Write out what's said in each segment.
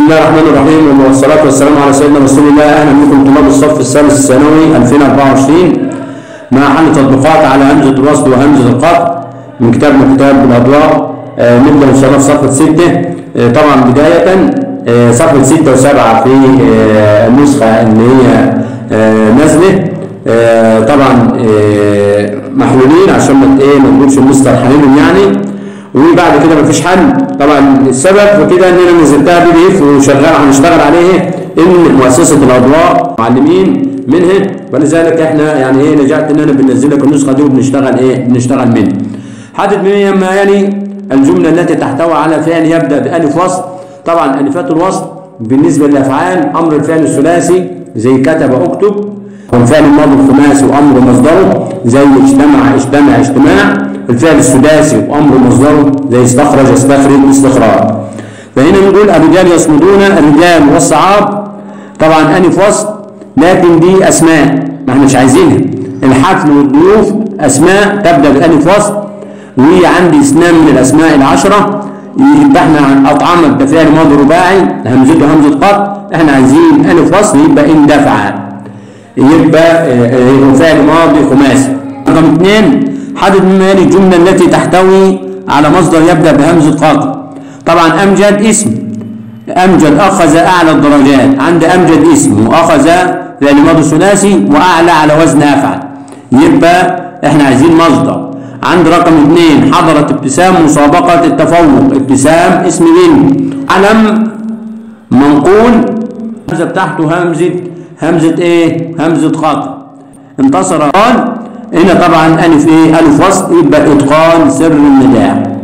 الله الرحمن الرحيم والصلاة والسلام على سيدنا رسول الله أهلا بكم طلاب الصف الثالث الثانوي 2024 مع حل تطبيقات على همزة الوصل وهمزة القطع من كتاب كتاب الأضواء آه نبدأ إن شاء الله في صفحة 6 آه طبعا بداية آه صفحة 6 و7 في آه النسخة اللي هي آه نازلة آه طبعا آه محلولين عشان ما ايه ما نقولش المستر حللهم يعني وبعد كده مفيش حل طبعا السبب في كده ان انا نزلتها بي دي اف وشغال هنشتغل عليه ان مؤسسه الاضواء معلمين منها ولذلك احنا يعني ايه لجأت ان انا بنزل لك النسخه دي وبنشتغل ايه بنشتغل منها حدد من ما يلي الجمله التي تحتوي على فعل يبدا بالف وصل طبعا الفات الوصل بالنسبه للافعال امر الفعل الثلاثي زي كتب اكتب والفعل الماضي الخماسي وامر مصدره زي اجتمع اجتمع اجتماع الفعل السداسي وامر مصدره زي استخرج استخرج استخراج فهنا نقول الرجال يصمدون الرجال والصعاب طبعا انف وصل لكن دي اسماء ما احنا مش عايزينها الحفل والضيوف اسماء تبدا بالالف وصل وهي عندي اثنان من الاسماء العشره يبقى احنا اطعمت ده فعل ماضي رباعي همزته همزه قط احنا عايزين الف وصل يبقى اندفع يبقى فعل ماضي خماسي رقم اثنين حدد مما يلي الجملة التي تحتوي على مصدر يبدأ بهمزة قاطع طبعا أمجد اسم أمجد أخذ أعلى الدرجات عند أمجد اسم وأخذ فعل ماضي ثلاثي وأعلى على وزن أفعل يبقى إحنا عايزين مصدر عند رقم اثنين حضرت ابتسام مسابقة التفوق ابتسام اسم بنت علم منقول الهمزة بتاعته همزة همزة ايه همزة قاطع انتصر قال هنا طبعا ألف إيه ألف وصل يبقى إتقان سر النداء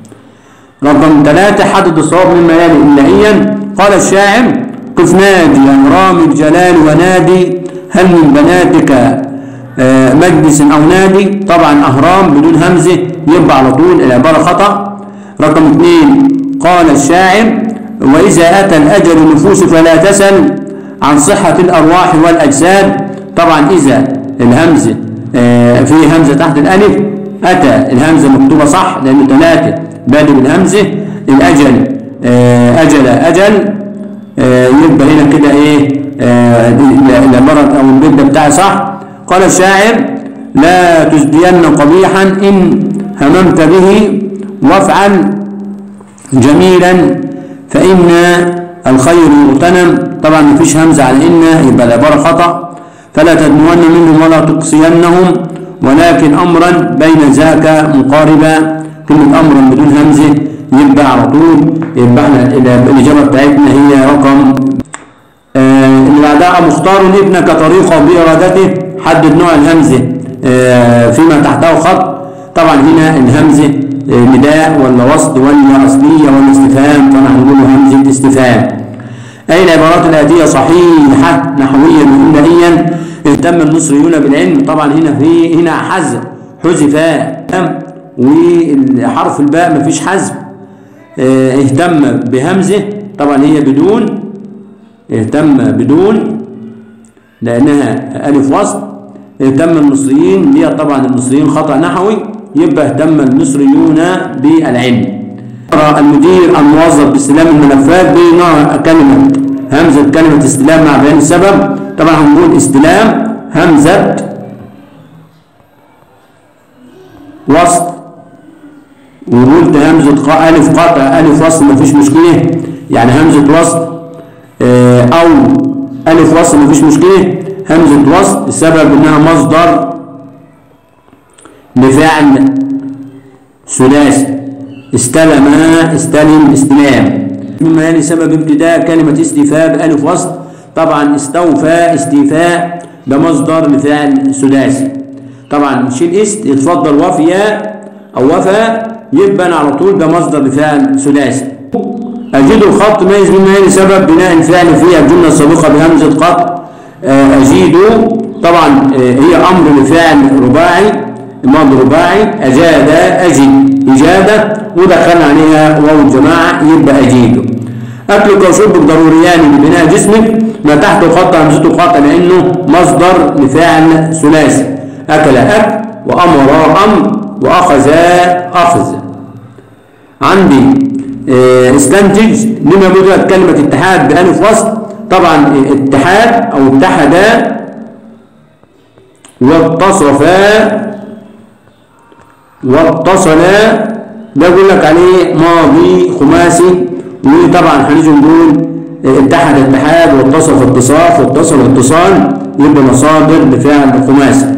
رقم ثلاثة حدد الصواب مما يلي إلهيا قال الشاعر قف نادي يا رامي الجلال ونادي هل من بناتك آه مجلس أو نادي طبعا أهرام بدون همزة يبقى على طول العبارة خطأ رقم اثنين قال الشاعر وإذا أتى الأجل النفوس فلا تسل عن صحة الأرواح والأجساد طبعا إذا الهمزة في همزة تحت الألف أتى الهمزة مكتوبة صح لأنه ثلاثة بادئ بالهمزة الأجل أجل أجل يبقى هنا كده إيه العبارة أو البدء بتاعي صح قال الشاعر لا تزدين قبيحا إن هممت به وافعل جميلا فإن الخير يغتنم طبعا مفيش همزة على إن يبقى العبارة خطأ فلا تدنون منهم ولا تقصينهم ولكن أمرا بين ذاك مقاربا كلمة أمرا بدون همزة يبقى على طول يبقى احنا الإجابة بتاعتنا هي رقم آه اللي بعدها مختار ابنك طريقة بإرادته حدد نوع الهمزة آه فيما تحته خط طبعا هنا الهمزة آه نداء ولا وصل ولا أصلية ولا استفهام فنحن نقول همزة استفهام أي العبارات الآتية صحيحة نحويا وإملائيا اهتم المصريون بالعلم طبعا هنا في هنا حذف حذف وحرف الباء مفيش حذف اه اهتم بهمزه طبعا هي بدون اهتم بدون لانها الف وصل اهتم المصريين هي طبعا المصريين خطا نحوي يبقى اهتم المصريون بالعلم المدير الموظف باستلام الملفات بنوع كلمه همزه كلمه استلام مع بيان السبب طبعا هنقول استلام همزة وصل وقلت همزة ألف قطع ألف وصل مفيش مشكلة يعني همزة وصل أو ألف وصل مفيش مشكلة همزة وصل السبب إنها مصدر لفعل ثلاثي استلم استلم استلام مما يلي سبب ابتداء كلمة استفاء بألف وصل طبعا استوفى استيفاء ده مصدر لفعل ثلاثي طبعا شيل است يتفضل وفيا او وفى يبقى على طول ده مصدر لفعل ثلاثي اجد الخط ميز مما يلي سبب بناء الفعل في الجمله السابقه بهمزه قط اجيد طبعا هي امر لفعل رباعي ماضي رباعي اجاد اجد اجاده ودخلنا عليها واو الجماعه يبقى اجيد اكلك وشربك ضروريان لبناء جسمك ما تحت خط همزته قطع لانه مصدر لفعل ثلاثي اكل اكل وامر امر واخذ اخذ عندي آه، استنتج لما بدأت كلمة اتحاد بألف وصل طبعا اتحاد أو اتحدا واتصفا واتصلا ده يقول لك عليه ماضي خماسي وطبعا هنيجي نقول اتحد اتحاد واتصف اتصاف واتصل اتصال يبقى مصادر لفعل خماسي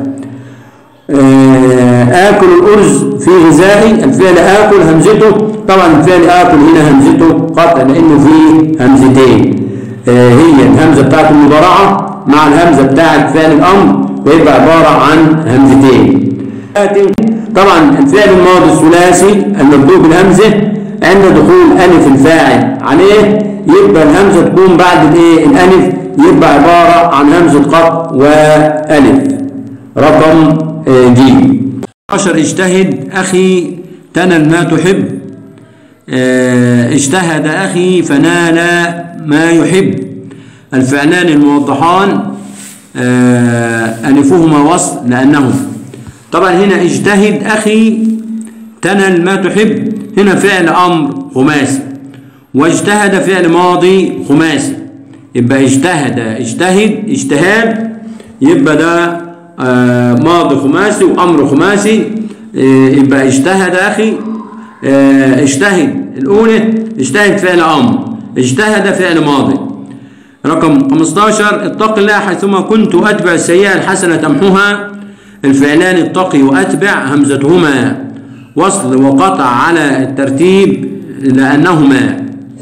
آه، آكل الأرز في غذائي الفعل آكل همزته طبعا الفعل آكل هنا همزته قطع لأنه فيه همزتين آه، هي الهمزة بتاعت المضارعة مع الهمزة بتاعت فعل الأمر ويبقى عبارة عن همزتين طبعا الفعل الماضي الثلاثي المبدوء بالهمزة عند دخول ألف الفاعل عليه يبقى الهمزة تكون بعد الايه الألف يبقى عبارة عن همزة قط وألف رقم آه، ج 10 اجتهد أخي تنل ما تحب آه، اجتهد أخي فنال ما يحب الفعلان الموضحان آه، ألفهما وصل لأنهم طبعا هنا اجتهد أخي تنل ما تحب هنا فعل أمر خماسي واجتهد فعل ماضي خماسي يبقى اجتهد اجتهد اجتهاد يبقى ده آه، ماضي خماسي وأمر خماسي آه، يبقى اجتهد أخي آه، اجتهد الأولى اجتهد فعل أمر اجتهد فعل ماضي رقم 15 اتق الله حيثما كنت أتبع السيئة الحسنة تمحوها الفعلان اتقي وأتبع همزتهما وصل وقطع على الترتيب لأنهما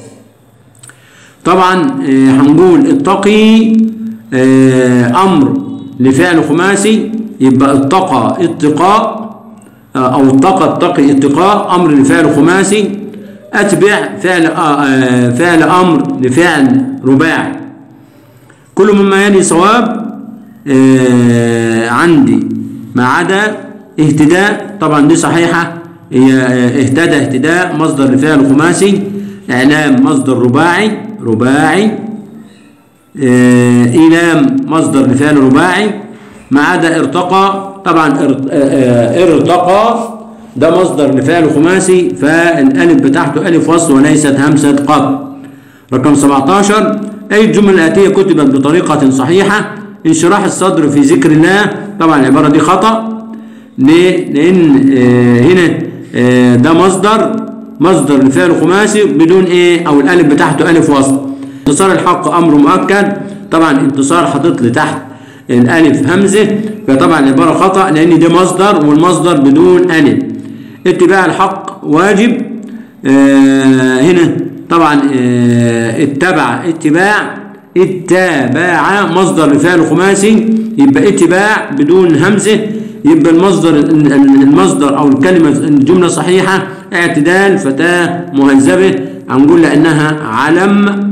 طبعا آه، هنقول اتقي آه، أمر لفعل خماسي يبقى اتقى اتقاء آه، أو اتقى اتقي اتقاء أمر لفعل خماسي أتبع فعل آه، آه، فعل أمر لفعل رباعي كل مما يلي صواب آه، عندي ما عدا اهتداء طبعا دي صحيحة هي آه، اهتدى اهتداء مصدر لفعل خماسي إعلام مصدر رباعي رباعي آه، إيلام مصدر لفعل رباعي ما عدا ارتقى طبعا ار- آه، آه، ارتقى ده مصدر لفعل خماسي فالالف بتاعته الف وصل وليست همزه قط رقم 17 اي الجمله الاتيه كتبت بطريقه صحيحه انشراح الصدر في ذكر الله طبعا العباره دي خطا ليه؟ لان آه، هنا آه، ده مصدر مصدر لفعل خماسي بدون ايه او الالف بتاعته الف وصل انتصار الحق امر مؤكد طبعا انتصار حاطط لي تحت الالف همزه فطبعا العباره خطا لان دي مصدر والمصدر بدون الف اتباع الحق واجب آه هنا طبعا آه اتبع اتباع اتباع مصدر لفعل خماسي يبقى اتباع بدون همزه يبقى المصدر المصدر او الكلمه الجمله صحيحه اعتدال فتاه مهذبه هنقول لانها علم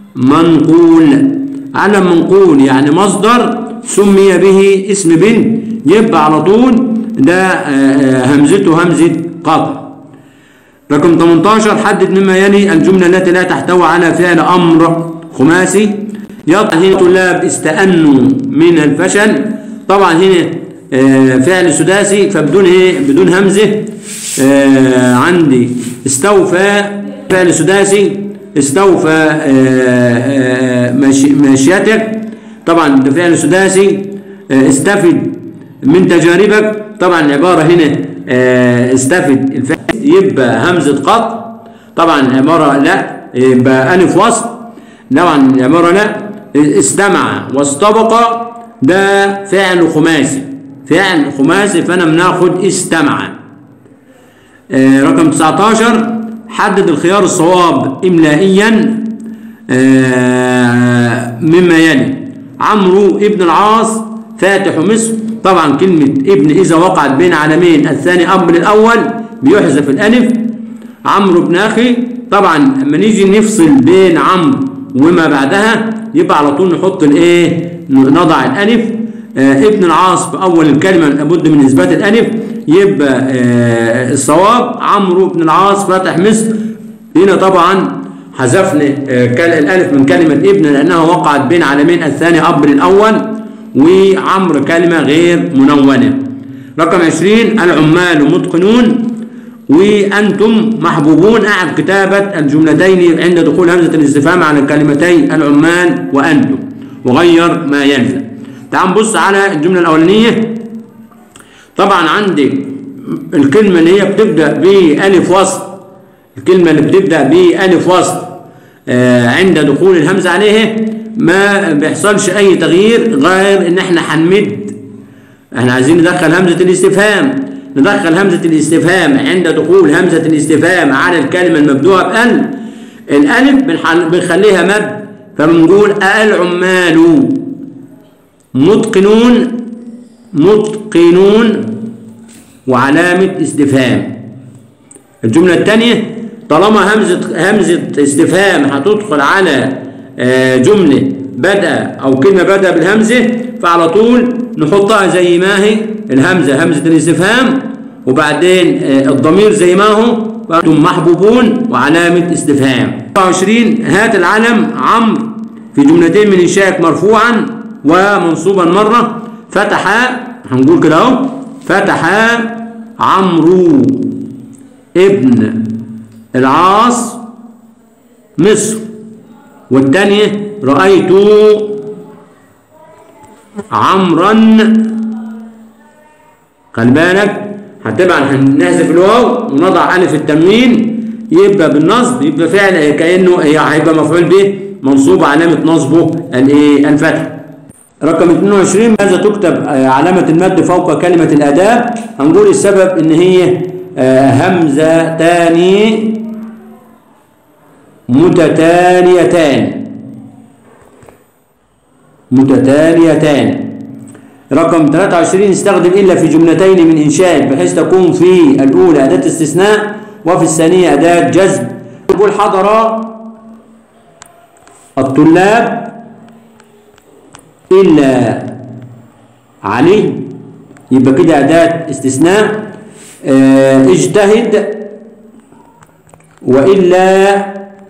منقول علم منقول يعني مصدر سمي به اسم بنت يبقى على طول ده آه، آه، همزته همزه قطع رقم 18 حدد مما يلي الجملة التي لا تحتوي على فعل أمر خماسي يطلع هنا طلاب استأنوا من الفشل طبعا هنا آه، فعل سداسي فبدون ايه بدون همزة آه، عندي استوفى فعل سداسي استوفى آه، آه، ماشي- ماشيتك طبعا ده فعل سداسي آه، استفد من تجاربك طبعا العبارة هنا آه، استفد الفعل يبقى همزة قط طبعا العبارة لا يبقى ألف وصل طبعا العبارة لا استمع واستبق ده فعل خماسي فعل خماسي فأنا بناخد استمع آه، رقم 19 حدد الخيار الصواب إملائيا آه، مما يلي عمرو ابن العاص فاتح مصر طبعا كلمة ابن إذا وقعت بين علمين الثاني أب للأول بيحذف الألف عمرو بن أخي طبعا لما نيجي نفصل بين عمرو وما بعدها يبقى على طول نحط الإيه نضع الألف آه ابن العاص في أول الكلمة لابد من إثبات الألف يبقى آه الصواب عمرو بن العاص فاتح مصر هنا طبعا حذفنا آه، كال- الألف من كلمة ابن لأنها وقعت بين علمين الثاني أب للأول وعمر كلمة غير منونة رقم 20 العمال متقنون وأنتم محبوبون أعد كتابة الجملتين عند دخول همزة الاستفهام على كلمتي العمال وأنتم وغير ما يلزم تعال نبص على الجملة الأولانية طبعا عندي الكلمة اللي هي بتبدأ بألف وصل الكلمة اللي بتبدأ بألف وصل آه عند دخول الهمزة عليها ما بيحصلش أي تغيير غير إن إحنا هنمد إحنا عايزين ندخل همزة الاستفهام ندخل همزة الاستفهام عند دخول همزة الاستفهام على الكلمة المبدوءة بأل الألف بنخليها مد فبنقول العمال متقنون متقنون وعلامة استفهام الجملة الثانية طالما همزة همزة استفهام هتدخل على جملة بدأ أو كلمة بدأ بالهمزة فعلى طول نحطها زي ما هي الهمزة همزة الاستفهام وبعدين الضمير زي ما هو أنتم محبوبون وعلامة استفهام 24 هات العلم عمرو في جملتين من إنشائك مرفوعا ومنصوبا مرة فتح هنقول كده اهو فتح عمرو ابن العاص مصر والثانية رأيت عمرا خلي بالك هتبقى هنحذف الواو ونضع ألف التنوين يبقى بالنصب يبقى فعل كأنه هيبقى مفعول به منصوب علامة نصبه الايه الفتح رقم 22 ماذا تكتب علامة المد فوق كلمة الآداب هنقول السبب إن هي همزتان متتاليتان متتاليتان رقم 23 استخدم إلا في جملتين من إنشائك بحيث تكون في الأولى أداة استثناء وفي الثانية أداة جذب نقول حضر الطلاب إلا علي يبقى كده أداة استثناء اه اجتهد وإلا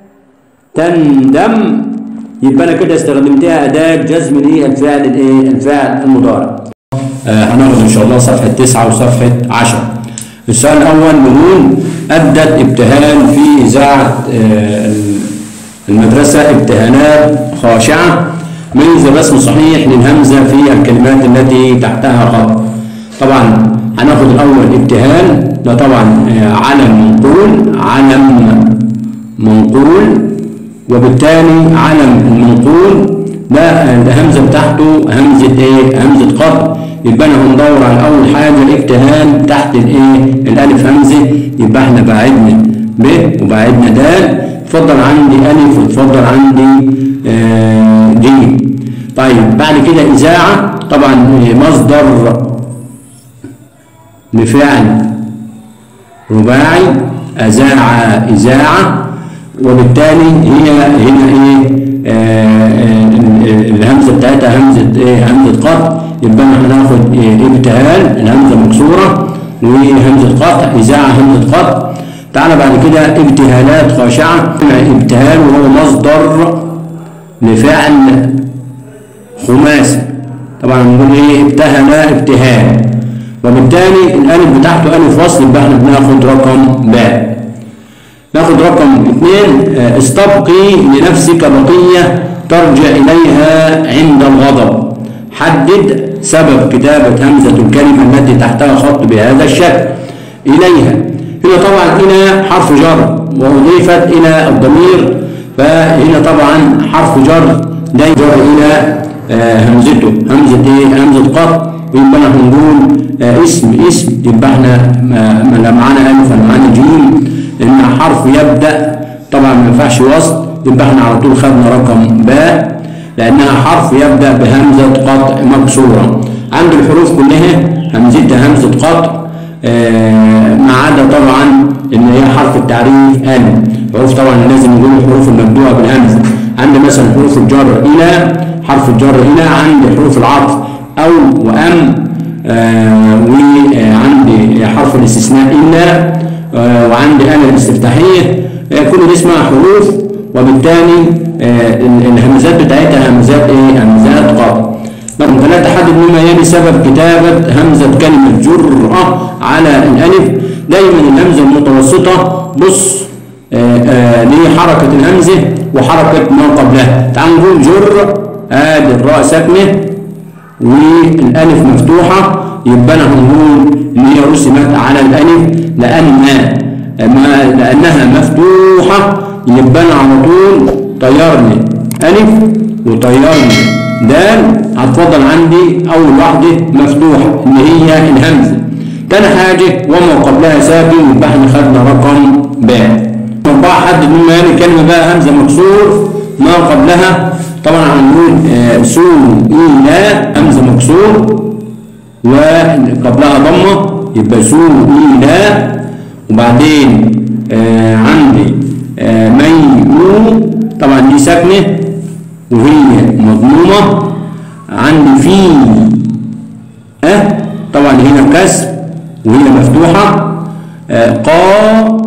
تندم يبقى أنا كده استخدمتها أداة جزم ليه الفعل الإيه الفعل المضارع آه هناخد إن شاء الله صفحة 9 وصفحة 10 السؤال الأول بنقول أدت ابتهال في إذاعة آه المدرسة ابتهالات خاشعة ميز الرسم صحيح للهمزة في الكلمات التي تحتها خط طبعا هناخد الأول ابتهال ده طبعا علم منقول علم منقول وبالتالي علم المنقول ده الهمزة بتاعته همزة ايه؟ همزة قطع يبقى انا هندور على أول حاجة الابتهال تحت الايه؟ الألف همزة يبقى احنا بعدنا ب وبعدنا د اتفضل عندي ألف واتفضل عندي آه دي طيب بعد كده إذاعة طبعا مصدر لفعل رباعي أذاع إذاعة وبالتالي هي هنا إيه آه الهمزة بتاعتها همزة إيه همزة قطع يبقى هناخد إيه ابتهال الهمزة مكسورة وهمزة قطع إذاعة همزة قطع تعالى بعد كده ابتهالات خاشعة ابتهال وهو مصدر لفعل خماسي طبعا نقول ايه ابتهل ابتهال وبالتالي الالف بتاعته الف وصل يبقى احنا بناخد رقم باء ناخد رقم اثنين استبقي لنفسك بقية ترجع إليها عند الغضب حدد سبب كتابة همزة الكلمة التي تحتها خط بهذا الشكل إليها هنا طبعا إلى حرف جر وأضيفت إلى الضمير فهنا طبعا حرف جر لا يجر إلى آه همزته همزة إيه؟ همزة قط ويبقى احنا هنقول آه اسم اسم يبقى احنا ما لا معانا ألف ولا معانا جيم لأن حرف يبدأ طبعا ما ينفعش وسط يبقى احنا على طول خدنا رقم باء لأنها حرف يبدأ بهمزة قطع مكسورة عند الحروف كلها همزتها همزة قطع آه ما عدا طبعا ان هي حرف التعريف ال حروف طبعا لازم نقول الحروف المبدوءه بالهمزه عند مثلا حروف الجر الى حرف الجر الى عند حروف العطف او وام آه وعندي حرف الاستثناء الا آه وعندي انا الاستفتاحيه آه كل دي اسمها حروف وبالتالي آه الهمزات بتاعتها همزات ايه همزات قاف رقم ثلاثة حدد مما يلي سبب كتابة همزة كلمة جرأة على الألف دايما الهمزة المتوسطة بص آه، آه، ليه حركة الهمزة وحركة ما قبلها تعال نقول جر ادي الراء ساكنة والالف مفتوحة يبقى انا هنقول ان هي رسمت على الالف لان ما لانها مفتوحة يبقى انا على طول طيرني الف وطيرني دال هتفضل عندي اول واحدة مفتوحة اللي هي الهمزة تاني حاجة وما قبلها ساكن يبقى احنا خدنا رقم باء أربعة حد مما يعني كلمة بقى همزة مكسور ما قبلها طبعا هنقول آه، سو إيلا همزة مكسور وقبلها ضمة يبقى سو إيلا وبعدين آه عندي آه ميمو طبعا دي ساكنة وهي مضمومة عندي في أه طبعا هنا كسر وهي مفتوحة آه قا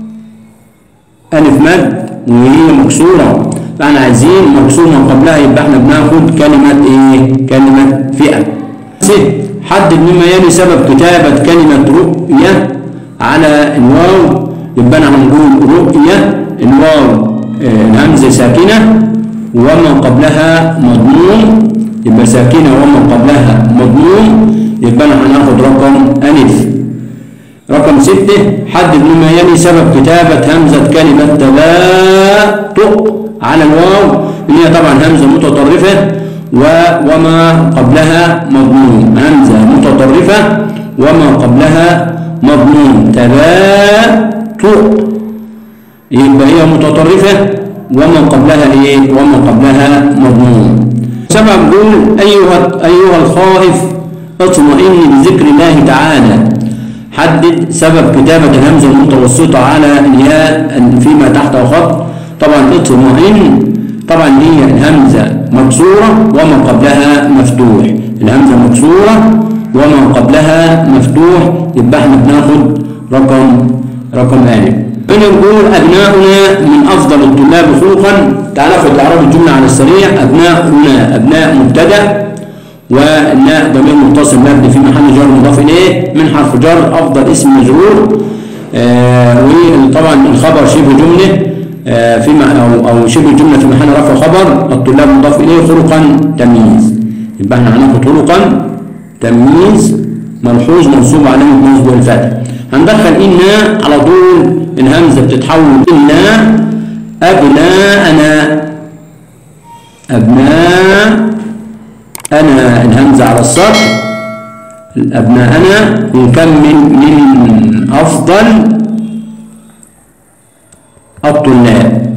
ألف مد وهي مكسورة فاحنا عايزين مكسور من قبلها يبقى احنا بناخد كلمة ايه؟ كلمة فئة. ست حدد مما يلي سبب كتابة كلمة رؤية على الواو يبقى انا هنقول رؤية الواو آه، الهمزة ساكنة وما قبلها مضموم يبقى ساكنة وما قبلها مضموم يبقى انا هناخد رقم ألف رقم ستة حدد مما يلي سبب كتابة همزة كلمة تباتؤ على الواو اللي هي طبعا همزة متطرفة و وما قبلها مضموم همزة متطرفة وما قبلها مضموم تباتؤ يبقى هي متطرفة وما قبلها ايه وما قبلها مضموم سبع بيقول ايها ايها الخائف اطمئن بذكر الله تعالى حدد سبب كتابة الهمزة المتوسطة على الياء فيما تحت خط طبعا اطمئن طبعا هي الهمزة مكسورة وما قبلها مفتوح الهمزة مكسورة وما قبلها مفتوح يبقى احنا بناخد رقم رقم ألف بنقول أبناؤنا من أفضل الطلاب خلقا تعال ناخد إعراب الجملة على السريع أبناؤنا أبناء مبتدأ والناء ضمير متصل مبني في محل جر مضاف اليه من حرف جر افضل اسم مجرور آه وطبعا الخبر شبه جمله آه في او او شبه جمله في محل رفع خبر الطلاب مضاف اليه خلقا تمييز يبقى احنا هناخد خلقا تمييز ملحوظ منصوب علامه نصب والفتح هندخل ان على طول الهمزه بتتحول ان ابناءنا ابناء أنا الهمزة على السطر أبناءنا نكمل من أفضل الطلاب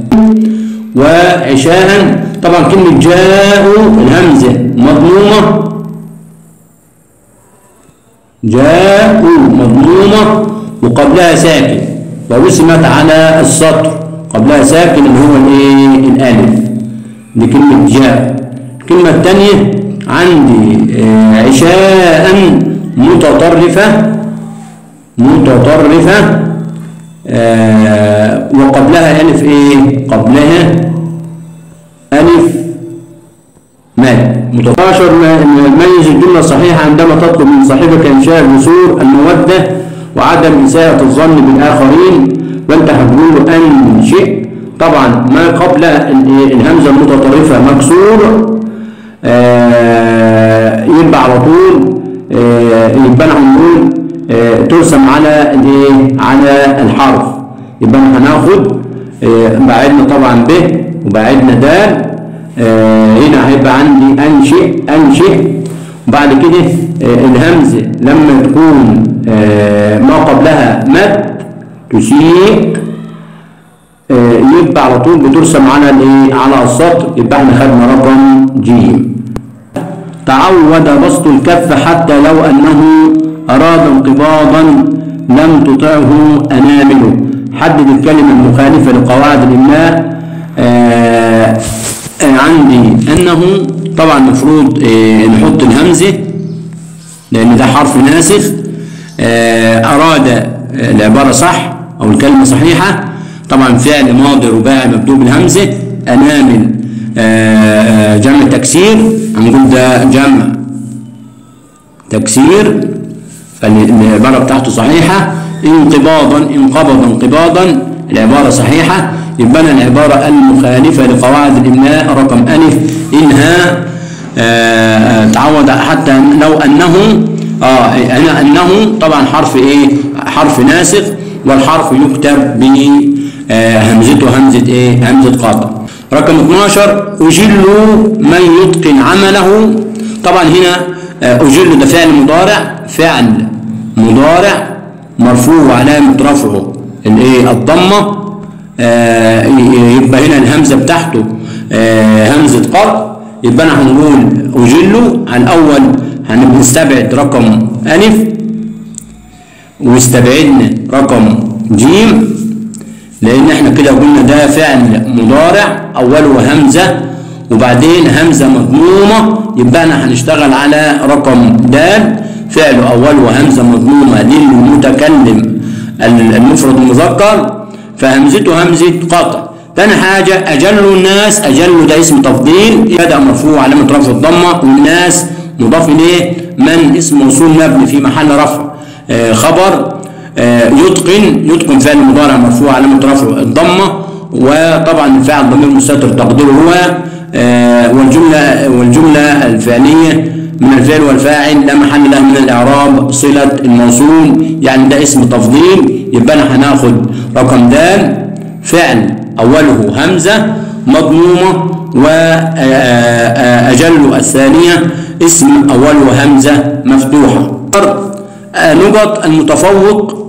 وعشاء طبعا كلمة جاءوا الهمزة مضمومة جاءوا مضمومة وقبلها ساكن ورسمت على السطر قبلها ساكن اللي هو الايه الالف دي كلمة جاء الكلمة الثانية عندي آه، عشاء متطرفة متطرفة آه، وقبلها ألف إيه؟ قبلها ألف مال متطاشر ميز الجملة الصحيحة عندما تطلب من صاحبك إنشاء جسور المودة وعدم إساءة الظن بالآخرين وأنت هتقول له أنشئ طبعا ما قبل الهمزة المتطرفة مكسور آه يبقى على طول آه يبقى انا هنقول آه ترسم على الايه على الحرف يبقى انا هناخد آه بعدنا طبعا ب وبعدنا د آه هنا هيبقى عندي انشئ انشئ وبعد كده آه الهمزه لما تكون آه ما قبلها مد تسيء يبقى على طول بترسم على الايه على السطر يبقى احنا خدنا رقم ج تعود بسط الكف حتى لو انه اراد انقباضا لم تطعه انامله حدد الكلمه المخالفه لقواعد الاملاء آه آه عندي انه طبعا المفروض آه نحط الهمزه لان ده حرف ناسخ اراد العباره صح او الكلمه صحيحه طبعا فعل ماضي رباعي مبدوء بالهمزة أنامل جمع تكسير هنقول ده جمع تكسير فالعبارة بتاعته صحيحة انقباضا انقبض انقباضا العبارة صحيحة يبقى أنا العبارة المخالفة لقواعد الإملاء رقم ألف إنها آه، تعود حتى لو أنه آه أنا أنه طبعا حرف إيه حرف ناسخ والحرف يكتب ب آه، همزته همزة إيه همزة قاطع رقم 12 أجل من يتقن عمله طبعا هنا آه، أجل ده فعل مضارع فعل مضارع مرفوع وعلامة رفعه الايه الضمة آه، يبقى هنا الهمزة بتاعته آه، همزة قطع يبقى انا هنقول أجله على الأول هنستبعد رقم ألف واستبعدنا رقم جيم لأن احنا كده قلنا ده فعل مضارع أوله همزة وبعدين همزة مضمومة يبقى انا هنشتغل على رقم دال فعل أوله همزة مضمومة للمتكلم المفرد المذكر فهمزته همزة قطع تاني حاجة أجل الناس أجل ده اسم تفضيل بدأ مرفوع علامة رفع الضمة والناس مضاف إليه من اسم موصول مبني في محل رفع آه خبر آه يتقن يتقن فعل مضارع مرفوع علامة رفع الضمة وطبعا الفاعل ضمير مستتر تقديره هو آه والجملة والجملة الفعلية من الفعل والفاعل لا محل له من الإعراب صلة الموصول يعني ده اسم تفضيل يبقى أنا هناخد رقم د فعل أوله همزة مضمومة وأجل الثانية اسم أوله همزة مفتوحة نقط المتفوق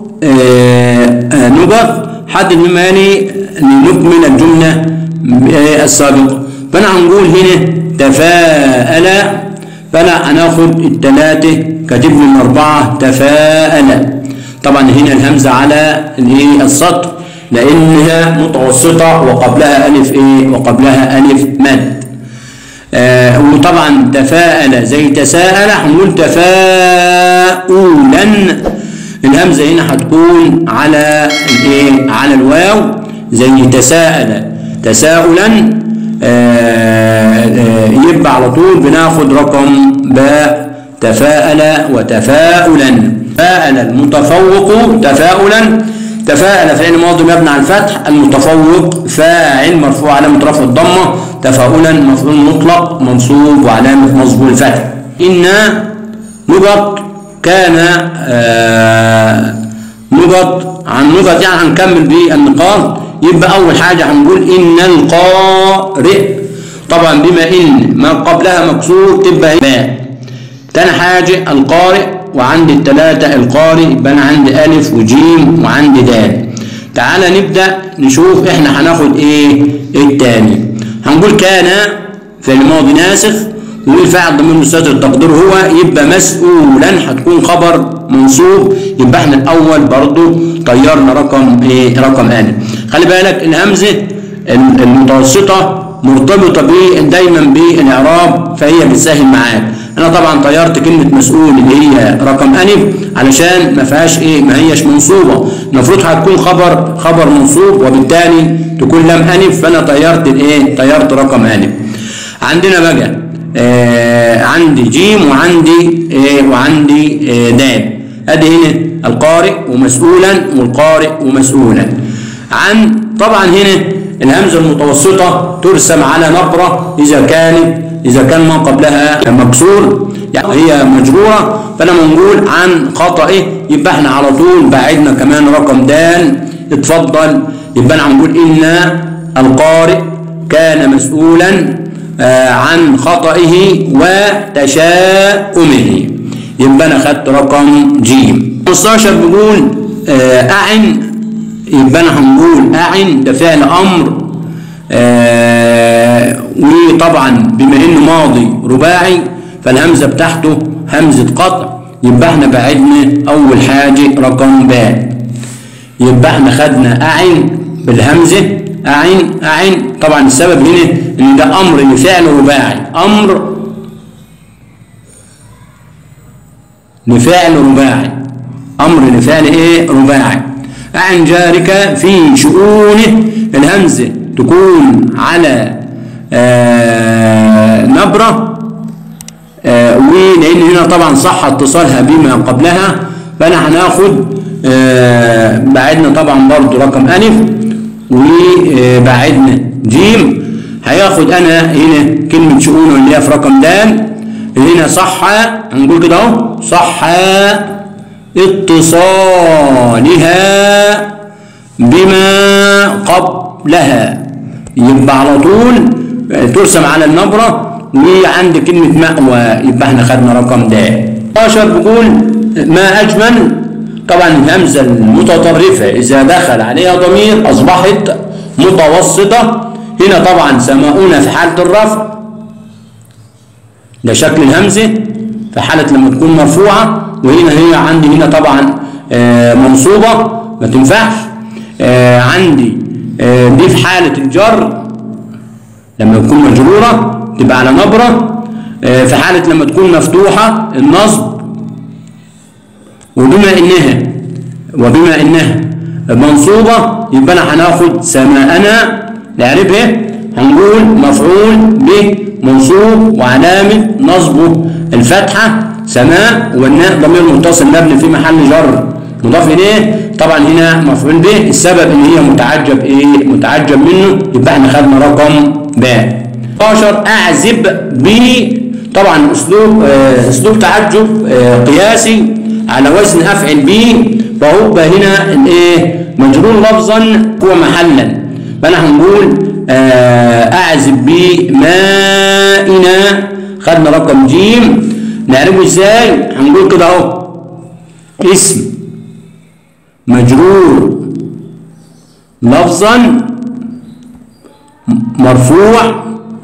نقط حد الماني لنكمل الجملة السابقة فأنا هنقول هنا تفاءل فلا هناخد الثلاثة كاتب لي الأربعة تفاءل طبعا هنا الهمزة على السطر لأنها متوسطة وقبلها ألف إيه وقبلها ألف مد آه وطبعا تفاءل زي تساءل هنقول تفاؤلا الهمزة هنا هتكون على الايه على الواو زي تساءل تساؤلا آه آه يبقى على طول بناخد رقم باء تفاءل وتفاؤلا تفاءل المتفوق تفاؤلا تفاءل فعل ماضي مبني على الفتح المتفوق فاعل مرفوع علامة رفع الضمة تفاؤلا مفعول مطلق منصوب وعلامة نصبه الفتح إن نقط كان آه نقط عن نقط يعني هنكمل بالنقاط يبقى أول حاجة هنقول إن القارئ طبعا بما إن ما قبلها مكسور تبقى باء تاني حاجة القارئ وعندي التلاتة القارئ يبقى أنا عندي ألف وجيم وعندي دال تعالى نبدأ نشوف إحنا هناخد إيه التاني هنقول كان في الماضي ناسخ والفاعل ضمير مستتر التقدير هو يبقى مسؤولا هتكون خبر منصوب يبقى احنا الاول برضو طيرنا رقم ايه رقم ا خلي بالك الهمزه المتوسطه مرتبطه ب دايما بالاعراب فهي بتسهل معاك انا طبعا طيرت كلمه مسؤول اللي هي رقم الف علشان ما فيهاش ايه ما هيش منصوبه المفروض هتكون خبر خبر منصوب وبالتالي تكون لم الف فانا طيرت الايه طيرت رقم الف عندنا بقى آه عندي جيم وعندي آه وعندي آه دال ادي هنا القارئ ومسؤولا والقارئ ومسؤولا عن طبعا هنا الهمزه المتوسطه ترسم على نقره اذا كانت اذا كان ما قبلها مكسور يعني هي مجروره فلما نقول عن خطئه يبقى احنا على طول بعدنا كمان رقم دال اتفضل يبقى انا هنقول ان القارئ كان مسؤولا عن خطئه وتشاؤمه يبقى انا خدت رقم جيم 15 بيقول اعن يبقى انا هنقول اعن ده فعل امر وطبعا بما انه ماضي رباعي فالهمزه بتاعته همزه قطع يبقى احنا بعدنا اول حاجه رقم باء يبقى احنا خدنا اعن بالهمزه أعن أعن طبعا السبب هنا إن ده أمر لفعل رباعي أمر لفعل رباعي أمر لفعل إيه رباعي أعن جارك في شؤونه الهمزة تكون على آه نبرة آه ولأن هنا طبعا صح اتصالها بما قبلها فأنا هناخد آه بعدنا طبعا برضو رقم ألف وبعدنا جيم هياخد أنا هنا كلمة شؤون اللي هي في رقم د هنا صح هنقول كده اهو صح اتصالها بما قبلها يبقى على طول ترسم على النبرة وعند كلمة مأوى يبقى احنا خدنا رقم د 12 بيقول ما أجمل طبعا الهمزة المتطرفة إذا دخل عليها ضمير أصبحت متوسطة هنا طبعا سماؤنا في حالة الرفع ده شكل الهمزة في حالة لما تكون مرفوعة وهنا هي عندي هنا طبعا آه منصوبة ما تنفعش آه عندي آه دي في حالة الجر لما تكون مجرورة تبقى على نبرة في حالة لما تكون مفتوحة النصب وبما إنها وبما إنها منصوبة يبقى أنا هناخد سماءنا نعرفها هنقول مفعول به منصوب وعلامة نصبه الفتحة سماء والناء ضمير متصل مبني في محل جر مضاف إليه طبعا هنا مفعول به السبب إن هي متعجب إيه متعجب منه يبقى احنا خدنا رقم باء 12 أعزب ب طبعا أسلوب آه أسلوب تعجب آه قياسي على وزن أفعل به فهو هنا الإيه مجرور لفظا هو محلا فأنا هنقول آه أعزب بمائنا خدنا رقم جيم نعرفه ازاي هنقول كده اهو اسم مجرور لفظا مرفوع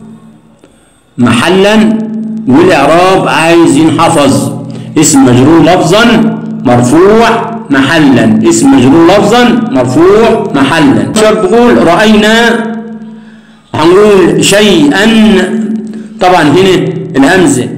محلا والاعراب عايز ينحفظ اسم مجرور لفظا مرفوع محلا اسم مجرور لفظا مرفوع محلا شرط بقول راينا هنقول شيئا طبعا هنا الهمزه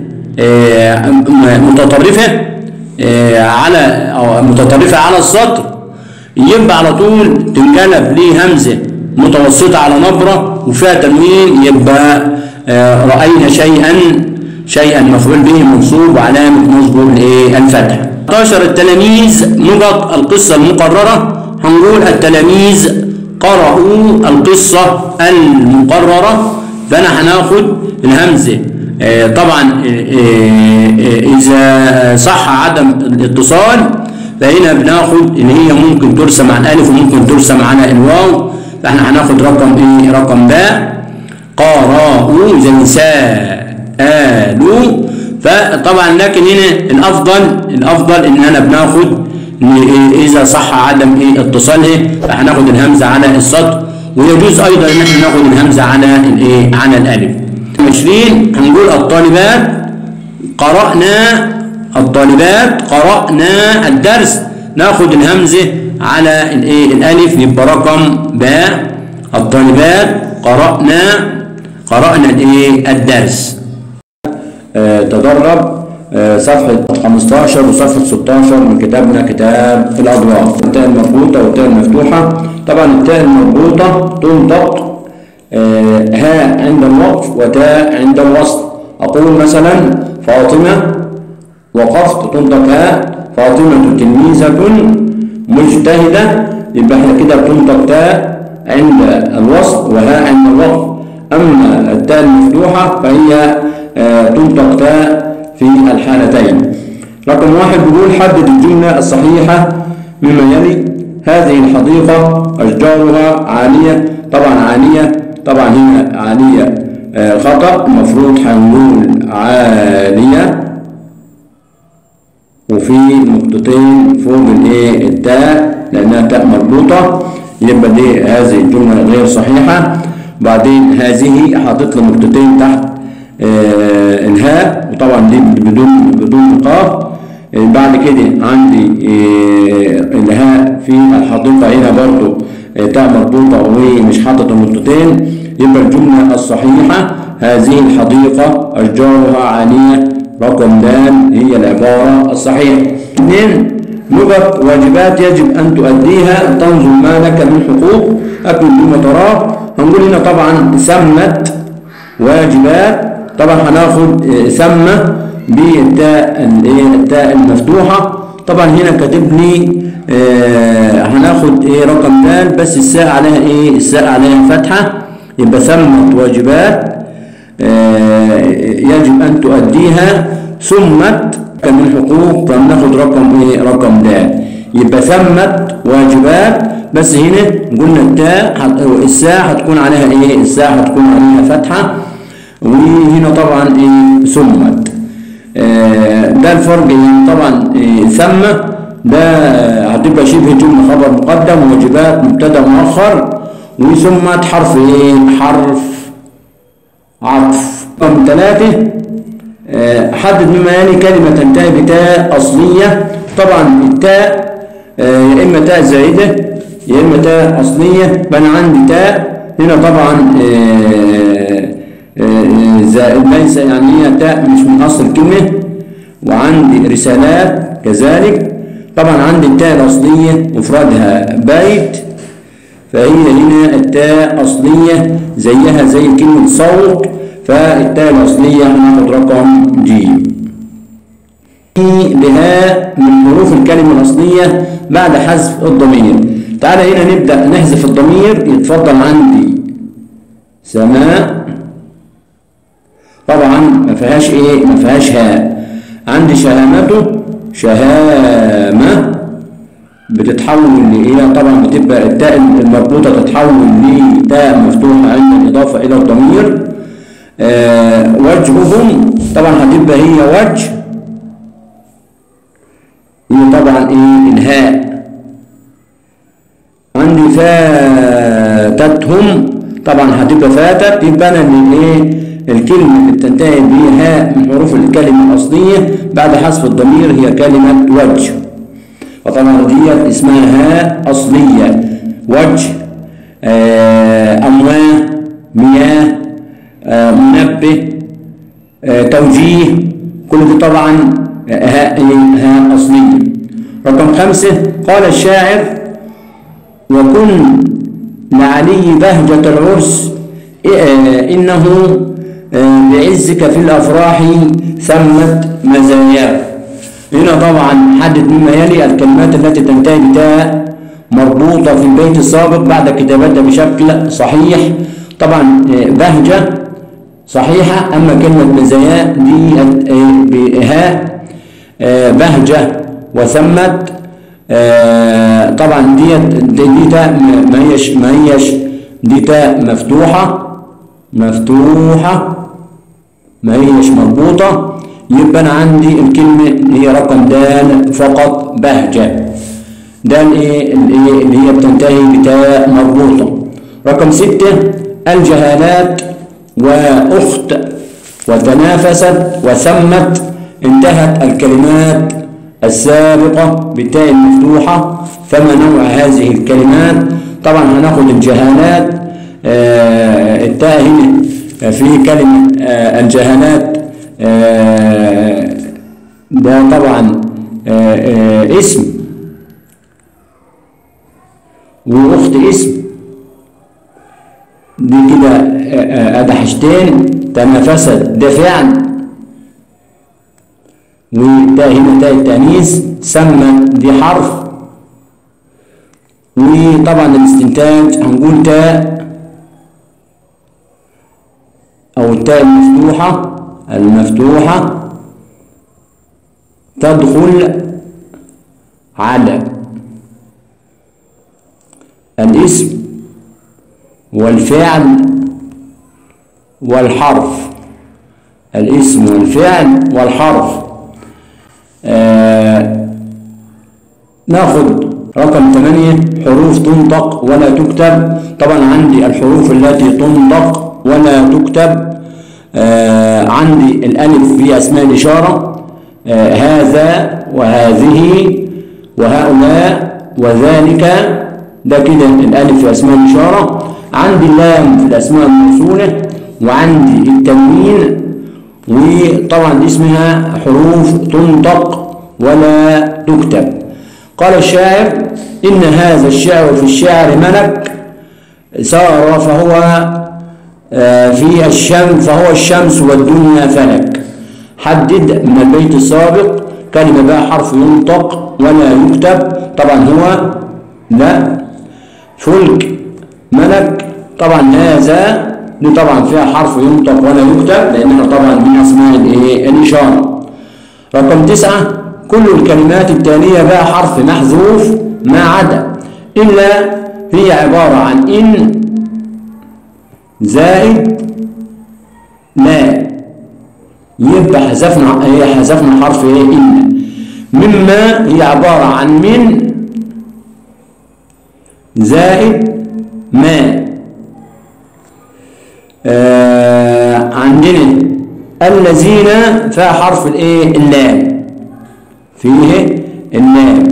متطرفه على أو متطرفه على السطر يبقى على طول تنقلب ليه همزه متوسطه على نبره وفيها تنوين يبقى راينا شيئا شيئا مفعول به منصوب وعلامه نصبه الايه الفتح 11 التلاميذ نقط القصه المقرره هنقول التلاميذ قرأوا القصة المقررة فأنا هناخد الهمزة طبعا إذا صح عدم الاتصال فهنا بناخد اللي هي ممكن ترسم على الألف وممكن ترسم على الواو فاحنا هناخد رقم إيه رقم باء قرأوا زي سألوا فطبعا لكن هنا الأفضل الأفضل إن أنا بناخد إذا صح عدم إيه اتصالها فهناخد الهمزة على السطر ويجوز أيضا إن احنا ناخد الهمزة على الإيه على الألف 20 هنقول الطالبات قرأنا الطالبات قرأنا الدرس ناخد الهمزة على الإيه الألف يبقى رقم باء الطالبات قرأنا قرأنا الإيه الدرس آه تدرب صفحة 15 وصفحة 16 من كتابنا كتاب في الأضواء التاء المربوطة والتاء المفتوحة طبعا التاء المربوطة تنطق هاء عند الوقف وتاء عند الوصل أقول مثلا فاطمة وقفت تنطق هاء فاطمة تلميذة مجتهدة يبقى احنا كده بتنطق تاء عند الوصل وهاء عند الوقف أما التاء المفتوحة فهي تنطق تاء في الحالتين رقم واحد بيقول حدد الجملة الصحيحة مما يلي هذه الحديقة أشجارها عالية طبعا عالية طبعا هنا عالية آه خطأ المفروض هنقول عالية وفي نقطتين فوق الايه التاء لأنها تاء مربوطة يبقى دي هذه الجملة غير صحيحة بعدين هذه حاطط له نقطتين تحت آه الهاء وطبعا دي بدون بدون نقاط آه بعد كده عندي آه الهاء في الحديقة هنا برضو تاء مربوطة ومش حاطط النقطتين يبقى الجملة الصحيحة هذه الحديقة أشجارها عالية رقم د هي العبارة الصحيحة اثنين لغة واجبات يجب أن تؤديها تنظر ما لك من حقوق أكل بما تراه هنقول هنا طبعا سمت واجبات طبعا هناخد سمة بالتاء التاء المفتوحة طبعا هنا كاتب لي آه هناخد ايه رقم د بس الساء عليها ايه الساء عليها فتحة يبقى ثمت واجبات آه يجب ان تؤديها ثمت من حقوق فبناخد رقم ايه رقم د يبقى ثمت واجبات بس هنا قلنا التاء الساء هتكون عليها ايه الساء هتكون عليها فتحة وهنا طبعا ايه ثمت آه ده الفرق يعني طبعا إيه ثم ده هتبقى شبه جملة خبر مقدم واجبات مبتدا مؤخر وثم حرف ايه حرف عطف رقم ثلاثة آه حدد مما يلي كلمة تنتهي بتاء أصلية طبعا التاء آه يا إما تاء زائدة يا إما تاء أصلية فأنا عندي تاء هنا طبعا زائد ليس يعني هي تاء مش من أصل الكلمة وعندي رسالات كذلك طبعا عندي التاء الأصلية مفردها بيت فهي هنا التاء أصلية زيها زي كلمة صوت فالتاء الأصلية هناخد رقم ج بها من حروف الكلمة الأصلية بعد حذف الضمير تعالى هنا نبدأ نحذف الضمير يتفضل عندي سماء طبعا ما فيهاش ايه ما فيهاش هاء عندي شهامته شهامة بتتحول لإيه طبعا بتبقى التاء المربوطة تتحول لتاء مفتوحة عند الإضافة إلى الضمير آه وجههم طبعا هتبقى هي وجه هي طبعا إيه الهاء عندي فاتتهم طبعا هتبقى فاتت يبقى أنا اللي إيه الكلمة اللي بتنتهي بها من حروف الكلمة الأصلية بعد حذف الضمير هي كلمة وجه وطبعا ديت اسمها هاء أصلية وجه آه أمواه مياه آه منبه آه توجيه كل دي طبعا هاء هاء أصلية رقم خمسة قال الشاعر وكن لعلي بهجة العرس إنه بعزك في الأفراح ثمت مزاياه هنا طبعا حدد مما يلي الكلمات التي تنتهي بتاء مربوطة في البيت السابق بعد كتابتها بشكل صحيح طبعا بهجة صحيحة أما كلمة مزايا دي بهاء بهجة وثمت طبعا ديت دي تاء ما هيش ما هيش دي تاء مفتوحة مفتوحة ما هيش مربوطة يبقى أنا عندي الكلمة هي رقم دال فقط بهجة دال إيه اللي هي بتنتهي بتاء مربوطة رقم ستة الجهالات وأخت وتنافست وثمت انتهت الكلمات السابقة بالتاء المفتوحة فما نوع هذه الكلمات طبعا هناخد الجهالات آه التاء هنا في كلمة آه الجهالات آه ده طبعا اسم وأخت اسم دي كده أدي حاجتين تنافست ده فعل وتاء هنا تاء التأنيث سمى دي حرف وطبعا الاستنتاج هنقول تاء أو التاء المفتوحة المفتوحة تدخل على الاسم والفعل والحرف الاسم والفعل والحرف آه ناخد رقم 8 حروف تنطق ولا تكتب طبعا عندي الحروف التي تنطق ولا تكتب آه عندي الألف في أسماء الإشارة آه هذا وهذه وهؤلاء وذلك ده كده الألف في أسماء الإشارة عندي اللام في الأسماء الموصولة وعندي التنوين وطبعا دي اسمها حروف تنطق ولا تكتب قال الشاعر إن هذا الشعر في الشعر ملك سار فهو في الشمس فهو الشمس والدنيا فلك حدد من البيت السابق كلمة بقى حرف ينطق ولا يكتب طبعا هو لا فلك ملك طبعا هذا دي طبعا فيها حرف ينطق ولا يكتب لأنها طبعا من أسماء الإيه الإشارة رقم تسعة كل الكلمات التالية بها حرف محذوف ما عدا إلا هي عبارة عن إن زائد لا يبقى حذفنا هي حذفنا حرف ايه ان مما هي عباره عن من زائد ما آه عندنا الذين فيها حرف الايه اللام فيه اللام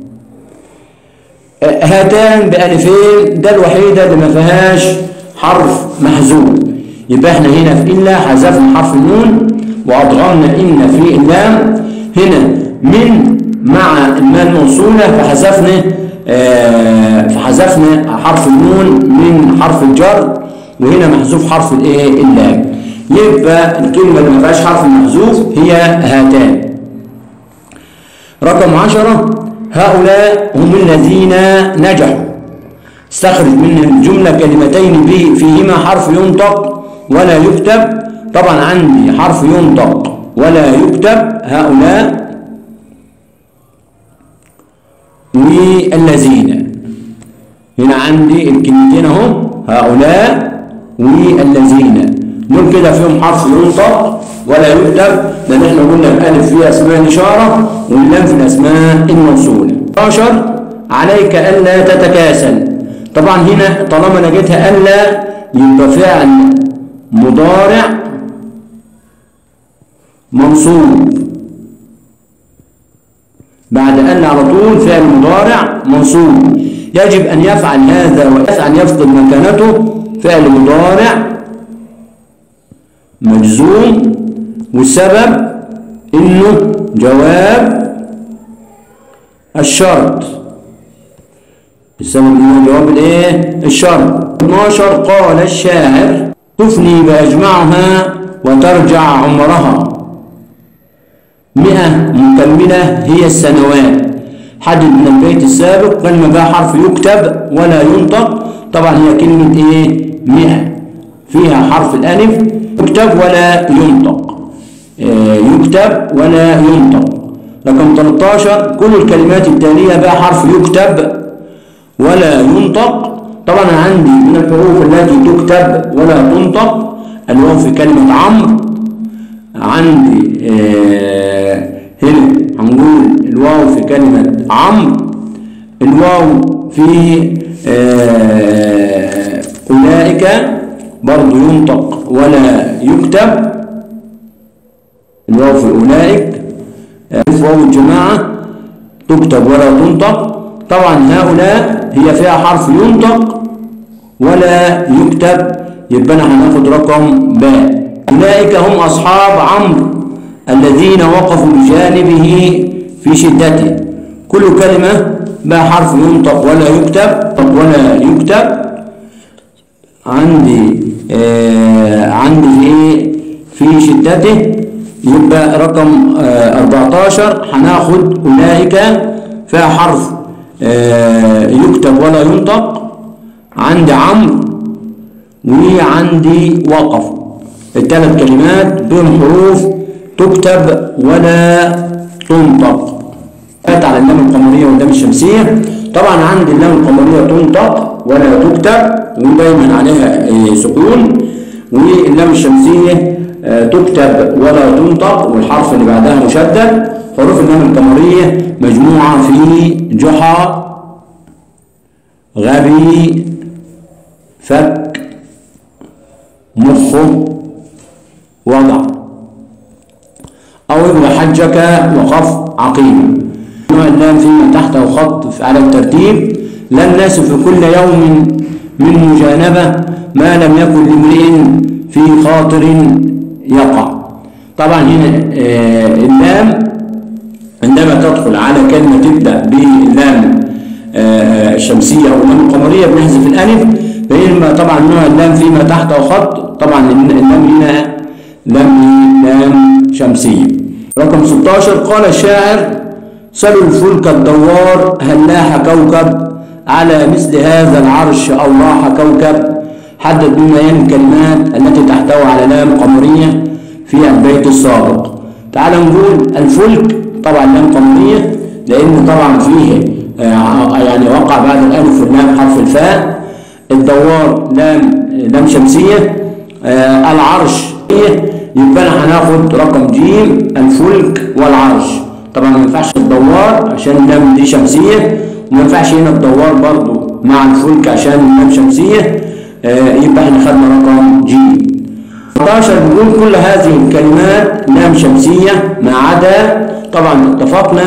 آه هاتان بألفين ده الوحيدة اللي ما فيهاش حرف محذوف يبقى احنا هنا في إلا حذفنا حرف النون وأضغمنا إن في اللام هنا من مع الماء الموصولة فحذفنا آه فحذفنا حرف النون من حرف الجر وهنا محذوف حرف الايه اللام يبقى الكلمة اللي ما فيهاش حرف محذوف هي هاتان رقم عشرة هؤلاء هم الذين نجحوا استخرج من الجملة كلمتين فيهما حرف ينطق ولا يكتب طبعا عندي حرف ينطق ولا يكتب هؤلاء والذين هنا عندي الكلمتين اهم هؤلاء والذين دول كده فيهم حرف ينطق ولا يكتب لان احنا قلنا الالف فيها اسماء الاشاره واللام في الاسماء الموصوله 11 عليك الا تتكاسل طبعا هنا طالما لقيتها الا يبقى فعل مضارع منصوب بعد أن على طول فعل مضارع منصوب يجب أن يفعل هذا ويفعل يفقد مكانته فعل مضارع مجزوم والسبب إنه جواب الشرط السبب إنه جواب الإيه؟ الشرط 12 قال الشاعر تفني بأجمعها وترجع عمرها مئة مكملة هي السنوات حدد من البيت السابق كلمة بها حرف يكتب ولا ينطق طبعا هي كلمة ايه مئة فيها حرف الألف يكتب ولا ينطق آه يكتب ولا ينطق رقم 13 كل الكلمات التالية بها حرف يكتب ولا ينطق طبعا عندي من الحروف التي تكتب ولا تنطق الواو في كلمة عمرو عندي آه هنا هنقول الواو في كلمة عمرو الواو في آه أولئك برضو ينطق ولا يكتب الواو في أولئك آه واو الجماعة تكتب ولا تنطق طبعا هؤلاء هي فيها حرف ينطق ولا يكتب يبقى انا هناخد رقم باء أولئك هم أصحاب عمرو الذين وقفوا بجانبه في شدته كل كلمة بها حرف ينطق ولا يكتب ولا يكتب عندي آه عندي في في شدته يبقى رقم آه 14 هناخد أولئك فيها حرف آه يكتب ولا ينطق عندي عمرو وعندي وقف الثلاث كلمات بهم حروف تكتب ولا تنطق فات على اللام القمرية واللام الشمسية طبعا عندي اللام القمرية تنطق ولا تكتب ودايما عليها سكون واللام الشمسية تكتب ولا تنطق والحرف اللي بعدها مشدد حروف اللام القمرية مجموعة في جحا غبي فك مخه وضع أو ابن حجك وقف عقيم نوع اللام فيما تحته خط على الترتيب لا الناس في كل يوم من مجانبة ما لم يكن لامرئ في خاطر يقع طبعا هنا آه اللام عندما تدخل على كلمة تبدأ باللام آه الشمسية أو اللام القمرية بنحذف الألف بينما طبعا نوع اللام فيما تحته خط طبعا اللام هنا لام لام شمسية رقم 16 قال الشاعر سلوا الفلك الدوار هل لاح كوكب على مثل هذا العرش أو راح كوكب حدد بما يلي الكلمات التي تحتوي على لام قمرية في البيت السابق تعال نقول الفلك طبعا لام قمرية لأن طبعا فيه آه، يعني وقع بعد الألف واللام حرف الفاء الدوار لام لام شمسية آه، العرش يبقى هناخد رقم جيم الفلك والعرش طبعا ما ينفعش الدوار عشان اللام دي شمسية وما ينفعش هنا الدوار برضو مع الفلك عشان اللام شمسية آه، يبقى احنا خدنا رقم جيم 11 بنقول كل هذه الكلمات لام شمسية ما عدا طبعا اتفقنا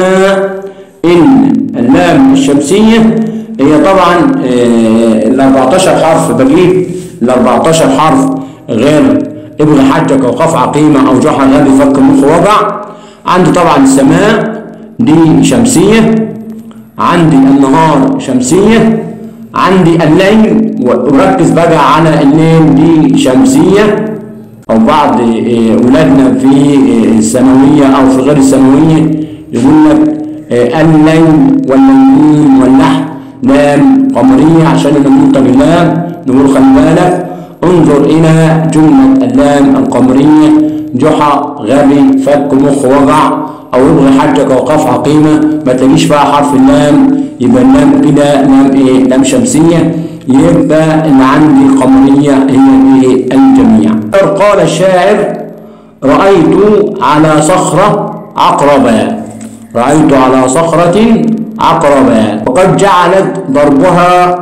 ان اللام الشمسية هي طبعا آه، ال 14 حرف بجيب ال 14 حرف غير ابغي حجك وقف عقيمة او جحا غبي فك مخ وجع عندي طبعا السماء دي شمسية عندي النهار شمسية عندي الليل وركز بقى على الليل دي شمسية أو بعض آه، أولادنا في آه، الثانوية أو في غير الثانوية يقول لك آه، الليل والليلين واللحن لام قمرية عشان المنطق اللام نقول خلي بالك انظر إلى جملة اللام القمرية جحا غبي فك مخ وجع أو ابغي حجك وقف عقيمة ما تلاقيش فيها حرف اللام يبقى اللام كده لام إيه لام شمسية يبقى اللي عندي قمرية هي إيه الجميع قال الشاعر رأيت على صخرة عقربا رأيت على صخرة عقربا وقد جعلت ضربها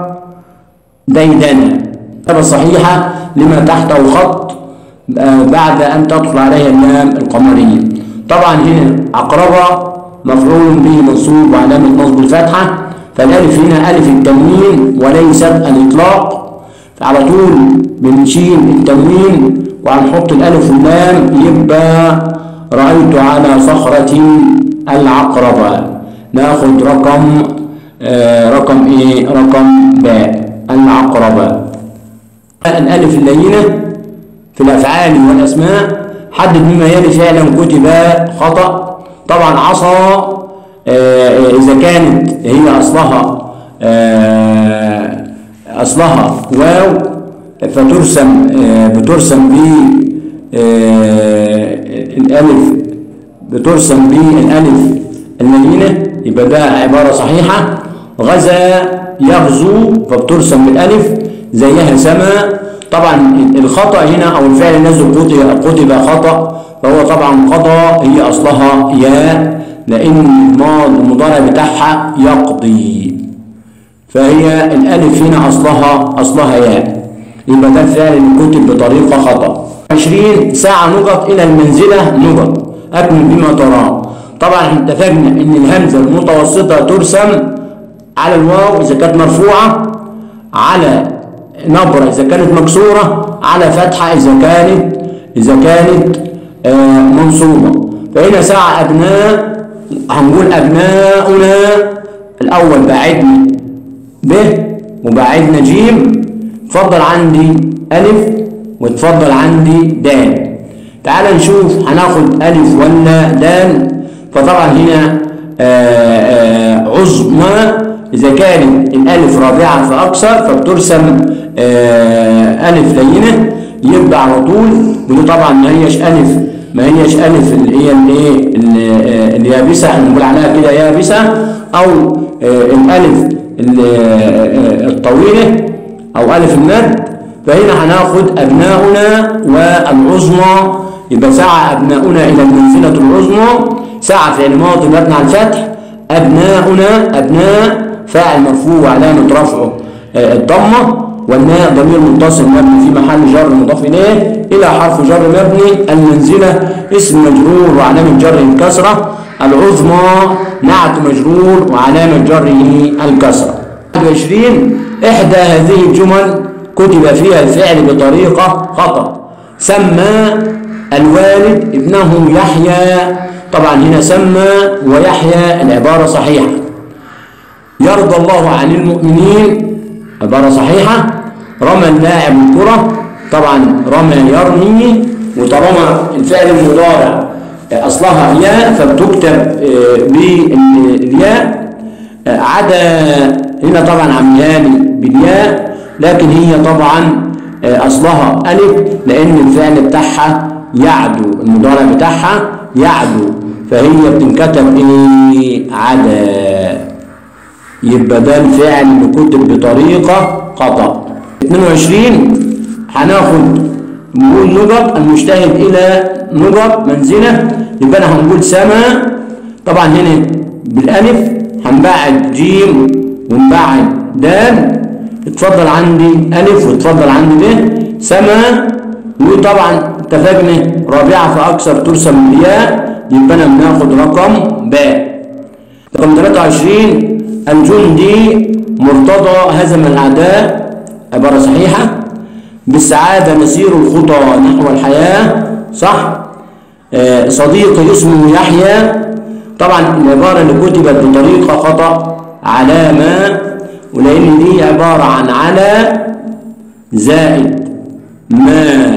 ديدنا هذا صحيحة لما تحته خط آه، بعد أن تدخل عليها اللام القمرية طبعا هنا عقربة مفعول به منصوب وعلامة نصب الفتحة فالألف هنا ألف التنوين وليست الإطلاق فعلى طول بنشيل التنوين وهنحط الألف واللام يبقى رأيت على صخرة العقربة ناخد رقم آه رقم ايه رقم باء العقربة الألف اللينة في الأفعال والأسماء حدد مما يلي فعلا كتب خطأ طبعا عصا آه إذا كانت هي أصلها آه أصلها واو فترسم آه بترسم ب الألف بترسم بالألف اللينة يبقى ده عبارة صحيحة غزا يغزو فبترسم بالألف زيها سما طبعا الخطأ هنا أو الفعل الذي كتب خطأ فهو طبعا قضى هي أصلها ياء لأن المضارع بتاعها يقضي فهي الألف هنا أصلها أصلها ياء يبقى ده الفعل اللي كتب بطريقة خطأ 20 ساعة نقط إلى المنزلة نقط أكمل بما تراه طبعا احنا اتفقنا ان الهمزة المتوسطة ترسم على الواو اذا كانت مرفوعة على نبرة اذا كانت مكسورة على فتحة اذا كانت اذا كانت آه منصوبة فهنا ساعة ابناء هنقول ابناؤنا الاول بعدنا ب وبعدنا جيم تفضل عندي الف وتفضل عندي دال تعال نشوف هناخد الف ولا دال فطبعا هنا آآ آآ عظمى إذا كانت الألف رابعة فأكثر فبترسم ألف لينة يبقى على طول ودي طبعا ما هيش ألف ما هيش ألف اللي هي الايه اليابسة احنا بنقول عليها كده يابسة أو الألف الطويلة أو ألف المد فهنا هناخد أبناؤنا والعظمى يبقى سعى أبناؤنا إلى المنزلة العظمى سعى فعل ماضي مبني على الفتح أبناؤنا أبناء فاعل مرفوع وعلامة رفعه الضمة والناء ضمير متصل مبني في محل جر مضاف إليه إلى حرف جر مبني المنزلة اسم مجرور وعلامة جره الكسرة العظمى نعت مجرور وعلامة جره الكسرة 21 إحدى هذه الجمل كتب فيها الفعل بطريقة خطأ سمى الوالد ابنه يحيى طبعا هنا سمى ويحيى العبارة صحيحة يرضى الله عن المؤمنين عبارة صحيحة رمى اللاعب الكرة طبعا رمى يرمي وطالما الفعل المضارع أصلها ياء فبتكتب بالياء عدا هنا طبعا عاملها لي بالياء لكن هي طبعا أصلها ألف لأن الفعل بتاعها يعدو المضارع بتاعها يعدو فهي بتنكتب إيه عدا يبقى ده الفعل اللي كتب بطريقة خطأ 22 هناخد نقول نقط المجتهد إلى نقط منزلة يبقى أنا هنقول سما طبعا هنا بالألف هنبعد جيم ونبعد دال اتفضل عندي ألف واتفضل عندي ب سما وطبعا اتفقنا رابعة فأكثر ترسم بالياء يبقى أنا بناخد رقم باء رقم 23 الجندي مرتضى هزم الأعداء عبارة صحيحة بالسعادة نسير الخطى نحو الحياة صح آه صديقي اسمه يحيى طبعا العبارة اللي كتبت بطريقة خطأ علامة ولأن دي عبارة عن على زائد ما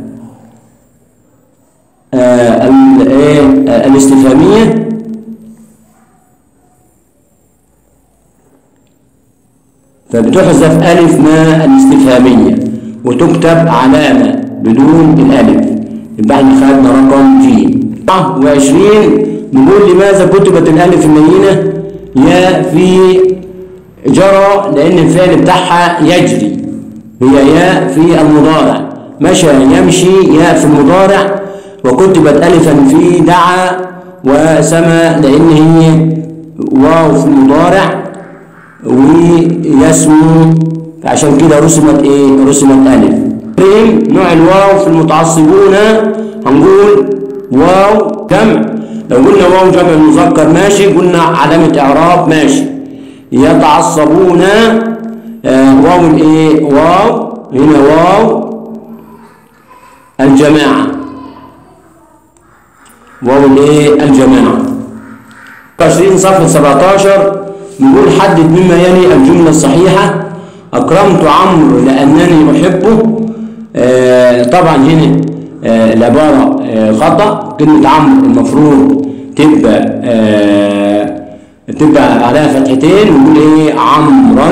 آه الاستفهامية فبتحذف ألف ما الاستفهامية وتكتب علامة بدون الألف يبقى احنا خدنا رقم ج وعشرين نقول لماذا كتبت الألف اللينة يا في جرى لأن الفعل بتاعها يجري هي يا في المضارع مشى يمشي يا في المضارع وكتبت ألفا في دعا وسما لأن هي واو في المضارع ويسمو عشان كده رسمت ايه رسمت الف نوع الواو في المتعصبون هنقول واو جمع لو قلنا واو جمع المذكر ماشي قلنا علامة اعراب ماشي يتعصبون آه واو الايه واو هنا واو الجماعة واو الايه الجماعة 20 صفحة 17 نقول حدد مما يلي الجملة الصحيحة أكرمت عمرو لأنني أحبه آه طبعا هنا آه العبارة آه خطأ كلمة عمرو المفروض تبقى آه تبقى عليها فتحتين ونقول ايه عمرا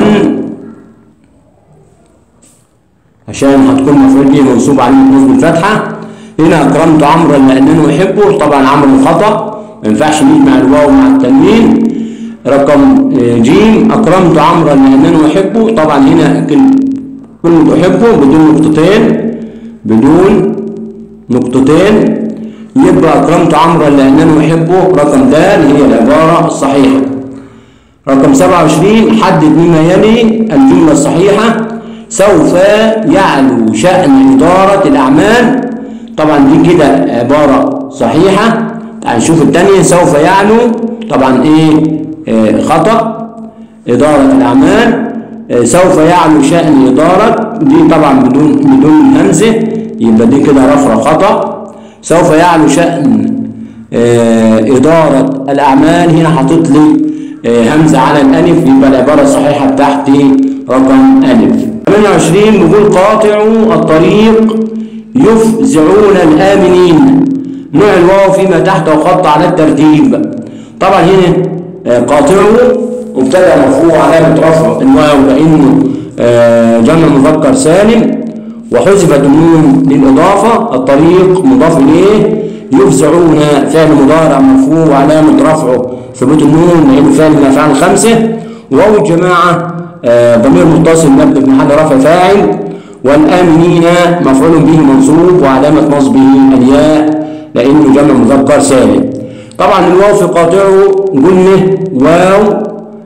عشان هتكون مفعول به منصوب عليه نصب الفتحة هنا أكرمت عمرا لأنني أحبه طبعا عمرو خطأ ما ينفعش نجمع الواو مع التنوين رقم جيم أكرمت عمرا لأنني أحبه طبعا هنا كلمة أحبه بدون نقطتين بدون نقطتين يبقى أكرمت عمرا لأنني أحبه رقم د هي العبارة الصحيحة رقم 27 حدد مما يلي الجملة الصحيحة سوف يعلو شأن إدارة الأعمال طبعا دي كده عبارة صحيحة هنشوف الثانية سوف يعلو طبعا إيه آه خطأ إدارة الأعمال آه سوف يعلو شأن إدارة دي طبعا بدون بدون همزة يبقى دي كده رفرة خطأ سوف يعلو شأن آه إدارة الأعمال هنا حاطط لي همزة على الألف يبقى العبارة الصحيحة بتاعتي رقم ألف 28 بيقول قاطعوا الطريق يفزعون الآمنين نوع الواو فيما تحت وخط على الترتيب طبعا هنا قاطعوا مبتدا مرفوع علامة رفع الواو لأنه جمع مذكر سالم وحذفت النون للإضافة الطريق مضاف إليه يفزعون فعل مضارع مرفوع وعلامة رفعه ثبوت النون لأنه فعل من الأفعال الخمسة واو الجماعة ضمير متصل مبني في محل رفع فاعل والآمنين مفعول به منصوب وعلامة نصبه الياء لأنه جمع مذكر سالم طبعا الواو في قاطعه قلنا واو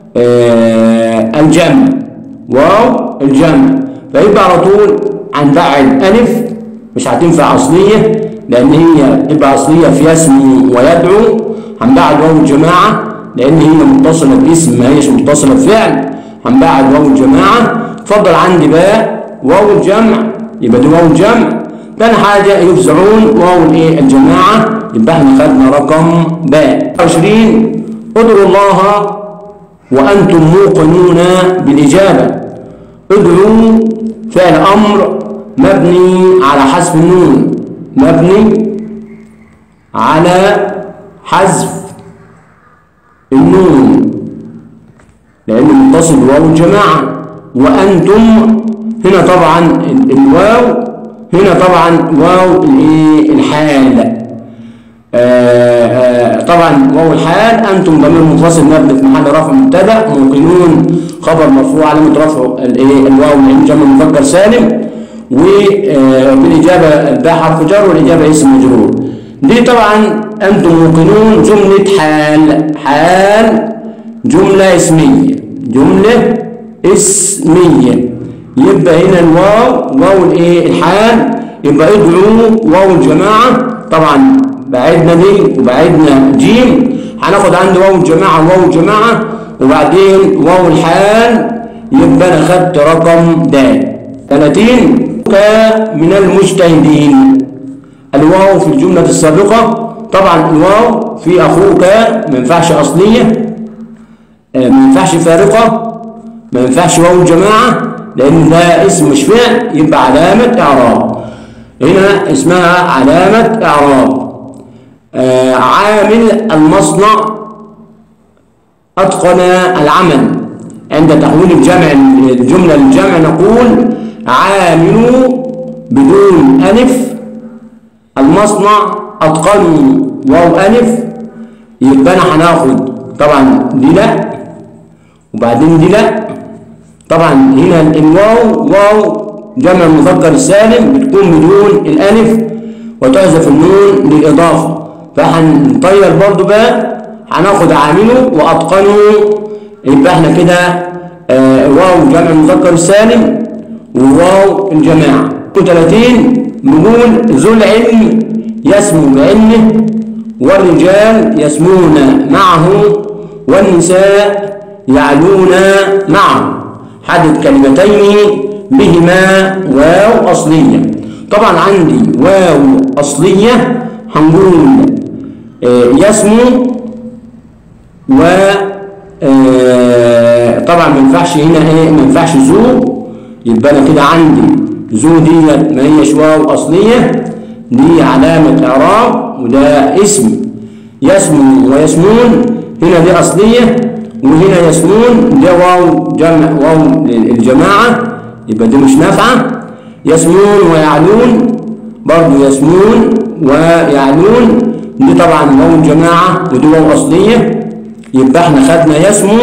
آه الجمع واو الجمع فيبقى على طول هنبعد ألف مش هتنفع أصلية لأن هي تبقى أصلية في اسم ويدعو هنبعد واو الجماعة لأن هي متصلة باسم ما هيش متصلة بفعل هنبعد واو الجماعة اتفضل عندي بقى واو الجمع يبقى دي واو الجمع تاني حاجة يفزعون واو الايه الجماعة يبقى احنا خدنا رقم باء 20 ادعوا الله وأنتم موقنون بالإجابة ادعوا فعل أمر مبني على حذف النون مبني على حذف النون لأنه متصل بواو الجماعة وأنتم هنا طبعا ال- الواو هنا طبعا واو الايه الحال آه، آه، طبعا واو الحال انتم ضمير منفصل مبني في محل رفع مبتدا موقنون خبر مرفوع علامه رفعه الايه الواو لان جمع مذكر سالم وبالاجابه الباء حرف جر والاجابه اسم مجرور دي طبعا انتم موقنون جمله حال حال جمله اسميه جمله اسميه يبقى هنا الواو واو الايه الحال يبقى ادعوا واو الجماعه طبعا بعدنا دي وبعدنا جيم هناخد عندي واو الجماعه واو الجماعه وبعدين واو الحال يبقى انا خدت رقم د 30 من المجتهدين الواو في الجمله السابقه طبعا الواو في اخوك ما ينفعش اصليه آه، ما ينفعش فارقه ما ينفعش واو الجماعه لان ده اسم مش فعل يبقى علامه اعراب هنا اسمها علامه اعراب آه، عامل المصنع أتقن العمل عند تحويل الجمع الجملة للجمع نقول عامل بدون ألف المصنع أتقنوا واو ألف يبقى أنا هناخد طبعا دي لا وبعدين دي لا طبعا هنا الواو واو جمع المذكر السالم بتكون بدون الألف وتحذف النون للإضافة فهنطير برضو بقى هناخد عامله وأتقنه يبقى احنا كده آه واو جمع المذكر السالم وواو الجماعة 30 نقول ذو العلم يسمو بعلمه والرجال يسمون معه والنساء يعلون معه حدد كلمتين بهما واو أصلية طبعا عندي واو أصلية هنقول آه يسمو و آه طبعا ما ينفعش هنا ايه ما ينفعش ذو يبقى انا كده عندي ذو ديت ما هيش واو اصليه دي علامه اعراب وده اسم يسمو ويسمون هنا دي اصليه وهنا يسمون ده واو جمع واو الجماعه يبقى دي مش نافعه يسمون ويعلون برضه يسمون ويعلون دي طبعا واو الجماعه ودي واو اصليه يبقى احنا خدنا يسمو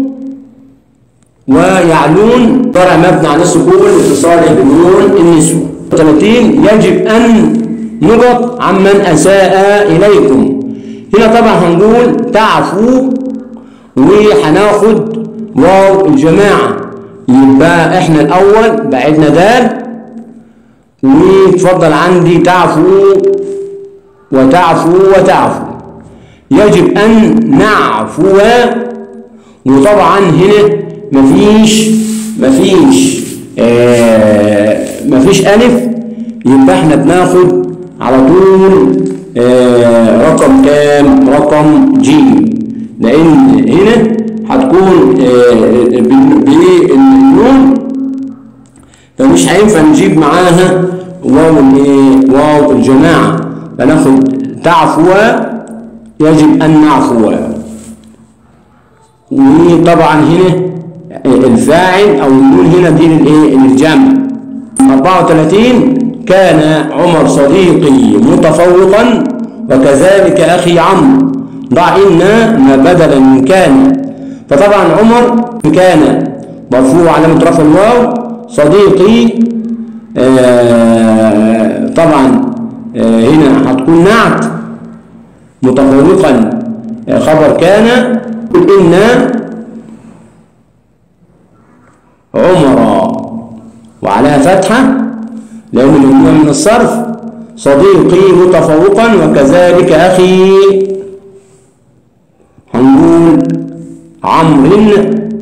ويعلون طرع مبني على السكون اتصاله بنون النسوة 30 يجب أن نضط عمن أساء إليكم هنا طبعا هنقول تعفو وهناخد واو الجماعة يبقى احنا الأول بعدنا دال وتفضل عندي تعفو وتعفو وتعفو يجب أن نعفو وطبعا هنا مفيش مفيش آه مفيش ألف يبقى احنا بناخد على طول آه رقم كام رقم جيم لأن هنا هتكون آه بالنون فمش هينفع نجيب معاها واو الايه واو الجماعة فناخد تعفو يجب أن نعفو وطبعا هنا الفاعل أو النون هنا دي للإيه للجمع 34 كان عمر صديقي متفوقا وكذلك أخي عمرو ضع إن ما بدلا من كان فطبعا عمر كان مرفوع علامة رفع الواو صديقي آه طبعا آه هنا هتكون نعت متفوقا خبر كان إن عمر وعلى فتحة لأن الممنوع من الصرف صديقي متفوقا وكذلك أخي هنقول عمرو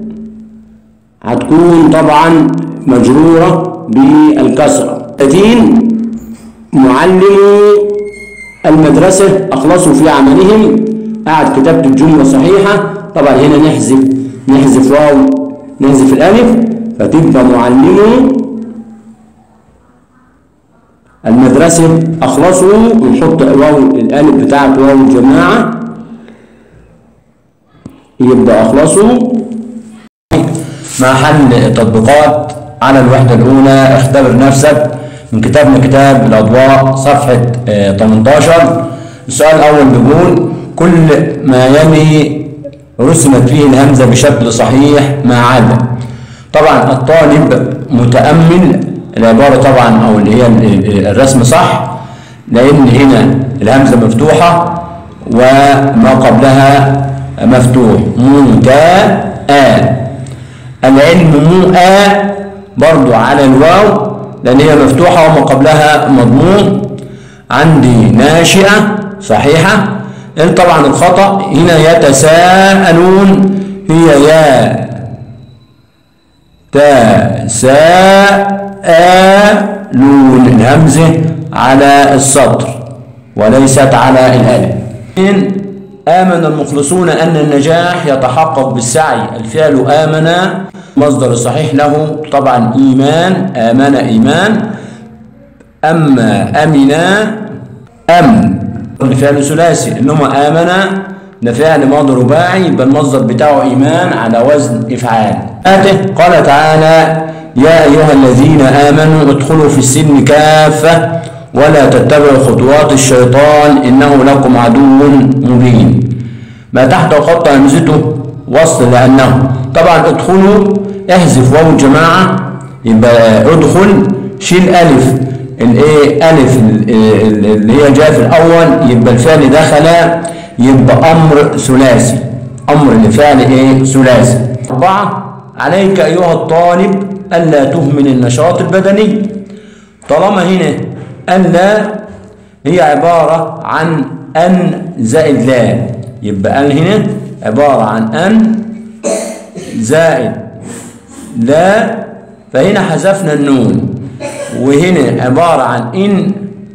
هتكون طبعا مجرورة بالكسرة 30 معلم المدرسة أخلصوا في عملهم قاعد كتبت الجملة صحيحة طبعا هنا نحذف نحذف واو نحذف الألف فتبقى معلم المدرسة أخلصوا ونحط واو الألف بتاعت واو الجماعة يبقى أخلصوا مع حل تطبيقات على الوحدة الأولى اختبر نفسك من كتابنا كتاب الأضواء صفحة آه، 18 السؤال الأول بيقول كل ما يلي رسمت فيه الهمزة بشكل صحيح ما عدا طبعا الطالب متأمل العبارة طبعا أو اللي هي الرسم صح لأن هنا الهمزة مفتوحة وما قبلها مفتوح متاء العلم مو آ برضو على الواو لأن هي مفتوحة وما قبلها مضمون عندي ناشئة صحيحة لأن طبعا الخطأ هنا يتساءلون هي يا تساءلون الهمزة على السطر وليست على الألف آمن المخلصون أن النجاح يتحقق بالسعي الفعل آمن مصدر الصحيح له طبعا إيمان آمن إيمان أما أمنا أم الفعل ثلاثي إنما آمن ده فعل ماضي رباعي يبقى المصدر بتاعه إيمان على وزن إفعال آته قال تعالى يا أيها الذين آمنوا ادخلوا في السلم كافة ولا تتبعوا خطوات الشيطان إنه لكم عدو مبين ما تحت خط همزته وصل لأنه طبعا ادخلوا احذف واو الجماعة يبقى ادخل شيل ألف الايه ألف اللي هي جاء في الأول يبقى الفعل دخل يبقى أمر ثلاثي أمر لفعل ايه ثلاثي أربعة عليك أيها الطالب ألا تهمل النشاط البدني طالما هنا ألا هي عبارة عن أن زائد لا يبقى أن هنا عبارة عن أن زائد لا فهنا حذفنا النون وهنا عبارة عن إن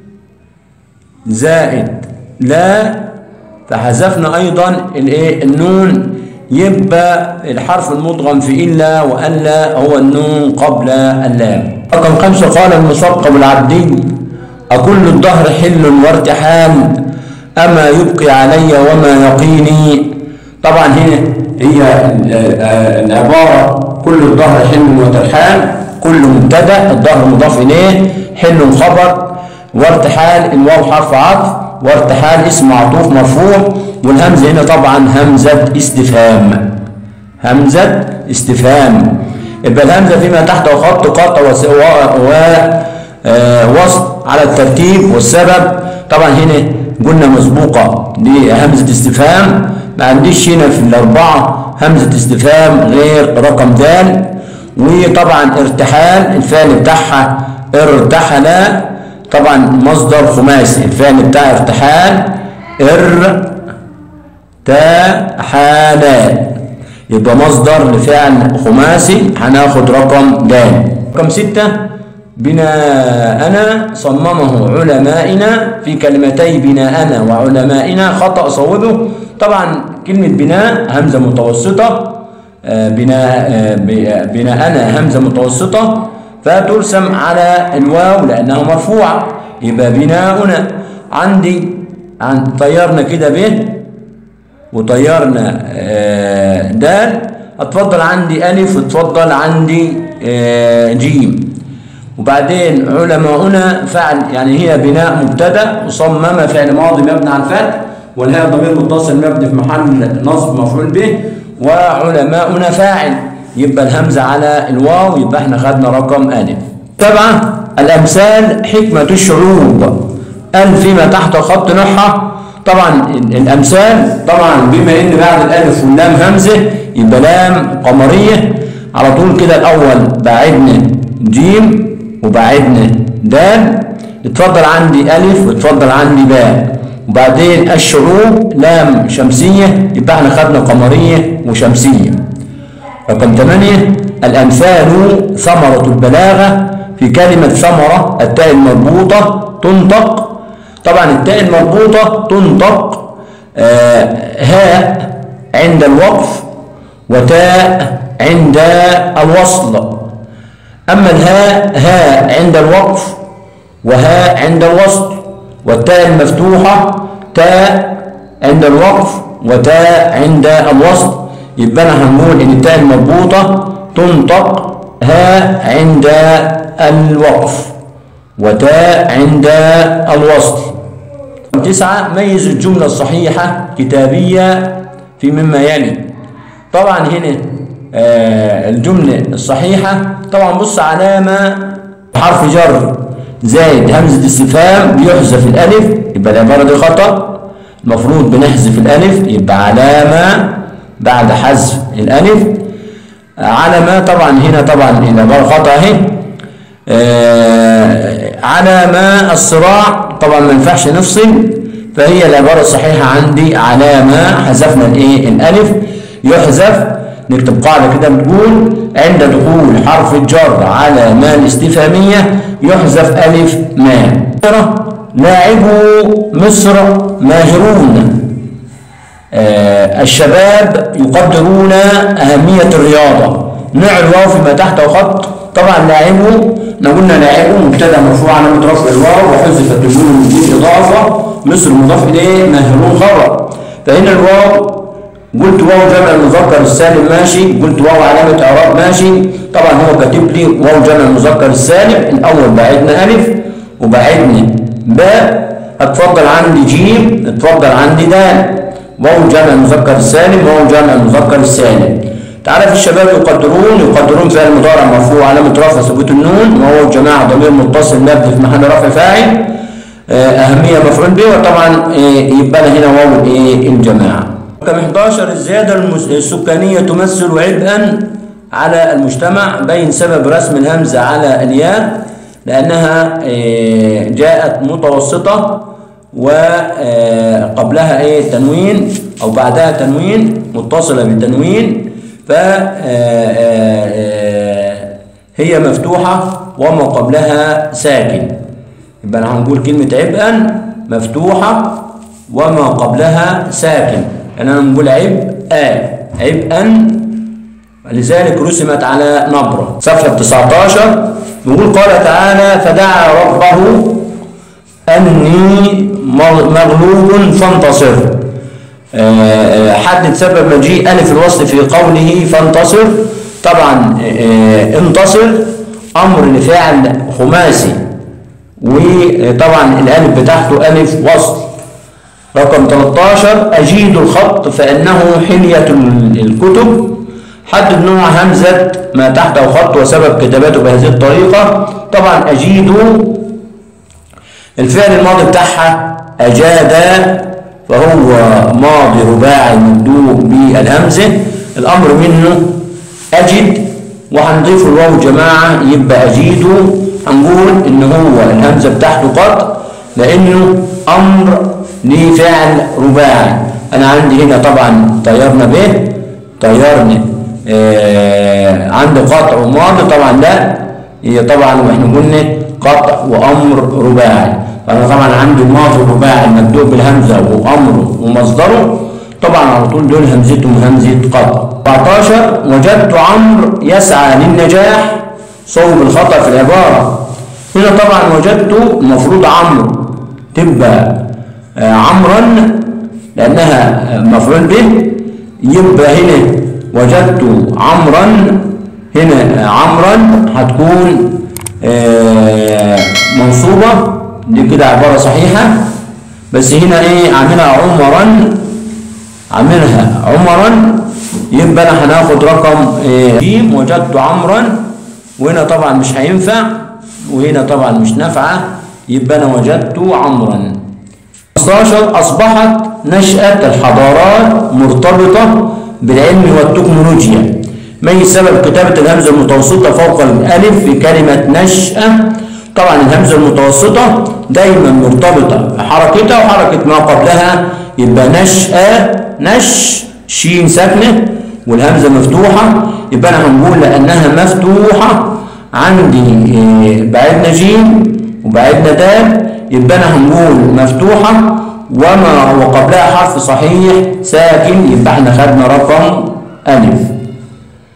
زائد لا فحذفنا أيضا الايه النون يبقى الحرف المدغم في إلا وألا هو النون قبل اللام رقم خمسة قال المثقب العبدي أكل الدهر حل وارتحال أما يبقي علي وما يقيني طبعا هنا هي العبارة كل الظهر حل وترحال كل مبتدا الظهر مضاف إليه حل خبر وارتحال الواو حرف عطف وارتحال اسم معطوف مرفوع والهمزة هنا طبعا همزة استفهام همزة استفهام يبقى الهمزة فيما تحت خط قطع ووصل على الترتيب والسبب طبعا هنا قلنا مسبوقة لهمزة استفهام ما عنديش هنا في الأربعة همزة استفهام غير رقم دال وطبعا ارتحال الفعل بتاعها ارتحل طبعا مصدر خماسي الفعل بتاع ارتحال ارتحال يبقى مصدر لفعل خماسي هناخد رقم د رقم ستة بناءنا صممه علمائنا في كلمتي بناءنا وعلمائنا خطأ صوبه طبعا كلمة بناء همزة متوسطة بناء بناءنا همزة متوسطة فترسم على الواو لأنها مرفوعة يبقى بناؤنا عندي عن طيرنا كده ب وطيرنا دال اتفضل عندي ألف وتفضل عندي جيم وبعدين علماؤنا فعل يعني هي بناء مبتدا وصمم فعل ماضي مبني على الفتح والهاء ضمير متصل مبني في محل نصب مفعول به وعلماؤنا فاعل يبقى الهمزه على الواو يبقى احنا خدنا رقم الف سبعه الامثال حكمه الشعوب ال فيما تحت خط نحى طبعا الامثال طبعا بما ان بعد الالف واللام همزه يبقى لام قمريه على طول كده الاول بعدنا جيم وبعدنا دال اتفضل عندي ألف واتفضل عندي باء وبعدين الشعوب لام شمسية يبقى احنا خدنا قمرية وشمسية رقم ثمانية الأمثال ثمرة البلاغة في كلمة ثمرة التاء المربوطة تنطق طبعا التاء المربوطة تنطق آه هاء عند الوقف وتاء عند الوصل أما الهاء هاء عند الوقف وهاء عند الوصل والتاء المفتوحة تاء عند الوقف وتاء عند الوصل يبقى انا هنقول ان التاء المربوطة تنطق هاء عند الوقف وتاء عند الوصل تسعة ميز الجملة الصحيحة كتابية في مما يلي طبعا هنا آه الجملة الصحيحة طبعا بص علامة حرف جر زائد همزة استفهام بيحذف الألف يبقى العبارة دي خطأ المفروض بنحذف الألف يبقى علامة بعد حذف الألف علامة طبعا هنا طبعا العبارة خطأ اهي آه على ما الصراع طبعا ما ينفعش نفصل فهي العبارة الصحيحة عندي على ما حذفنا الايه الالف يحذف نكتب قاعدة كده بتقول عند دخول حرف الجر على ما الاستفهامية يحذف ألف ما لاعبو مصر ماهرون آه الشباب يقدرون أهمية الرياضة نوع الواو فيما تحت خط طبعا لاعبوا احنا قلنا لاعبوا مبتدا مرفوع على رفع الواو وحذفت النون دي اضافه مصر مضاف اليه ماهرون خبر فهنا الواو قلت واو جمع المذكر السالم ماشي قلت واو علامة إعراب ماشي طبعا هو كاتب لي واو جمع المذكر السالم الأول بعدنا ألف وبعدنا باء اتفضل عندي جيم اتفضل عندي دال واو جمع المذكر السالم واو جمع المذكر السالم تعرف الشباب يقدرون يقدرون فعل مضارع مرفوع علامة رفع ثبوت النون وهو الجماعة ضمير متصل مبني في محل رفع فاعل أهمية مفعول به وطبعا يبقى هنا واو الجماعة رقم 11 الزيادة السكانية تمثل عبئا على المجتمع بين سبب رسم الهمزة على الياء لأنها جاءت متوسطة وقبلها ايه تنوين أو بعدها تنوين متصلة بتنوين فهي مفتوحة وما قبلها ساكن يبقى هنقول كلمة عبئا مفتوحة وما قبلها ساكن يعني أنا نقول عبء عبئا لذلك رسمت على نبرة صفحة 19 نقول قال تعالى فدعا ربه أني مغلوب فانتصر حدد سبب مجيء ألف الوصل في قوله فانتصر طبعا انتصر أمر لفعل خماسي وطبعا الألف بتاعته ألف وصل رقم 13 أجيد الخط فإنه حلية الكتب حدد نوع همزة ما تحته خط وسبب كتابته بهذه الطريقة طبعا أجيد الفعل الماضي بتاعها أجاد فهو ماضي رباعي مبدوء بالهمزة الأمر منه أجد وهنضيف الواو جماعة يبقى أجيد هنقول إن هو الهمزة بتاعته قط لأنه أمر لفعل رباعي أنا عندي هنا طبعا طيرنا به طيرنا آه عندي قطع وماضي طبعا لا هي طبعا واحنا قلنا قطع وأمر رباعي فأنا طبعا عندي الماضي الرباعي مبدوء بالهمزة وأمره ومصدره طبعا على طول دول همزتهم همزة قطع 14 وجدت عمرو يسعى للنجاح صوب الخطأ في العبارة هنا طبعا وجدت المفروض عمرو تبقى آه عمرا لأنها مفعول به يبقى هنا وجدت عمرا هنا عمرا هتكون آه منصوبة دي كده عبارة صحيحة بس هنا ايه عاملها عمرا عاملها عمرا يبقى انا هناخد رقم جيم إيه وجدت عمرا وهنا طبعا مش هينفع وهنا طبعا مش نافعة يبقى انا وجدت عمرا 15 اصبحت نشأة الحضارات مرتبطة بالعلم والتكنولوجيا ما سبب كتابة الهمزة المتوسطة فوق الألف في كلمة نشأة طبعا الهمزة المتوسطة دايما مرتبطة بحركتها وحركة ما قبلها يبقى نشأة نش شين ساكنة والهمزة مفتوحة يبقى أنا هنقول لأنها مفتوحة عندي إيه بعدنا جيم وبعدنا دال يبقى أنا هنقول مفتوحة وما هو قبلها حرف صحيح ساكن يبقى احنا خدنا رقم ألف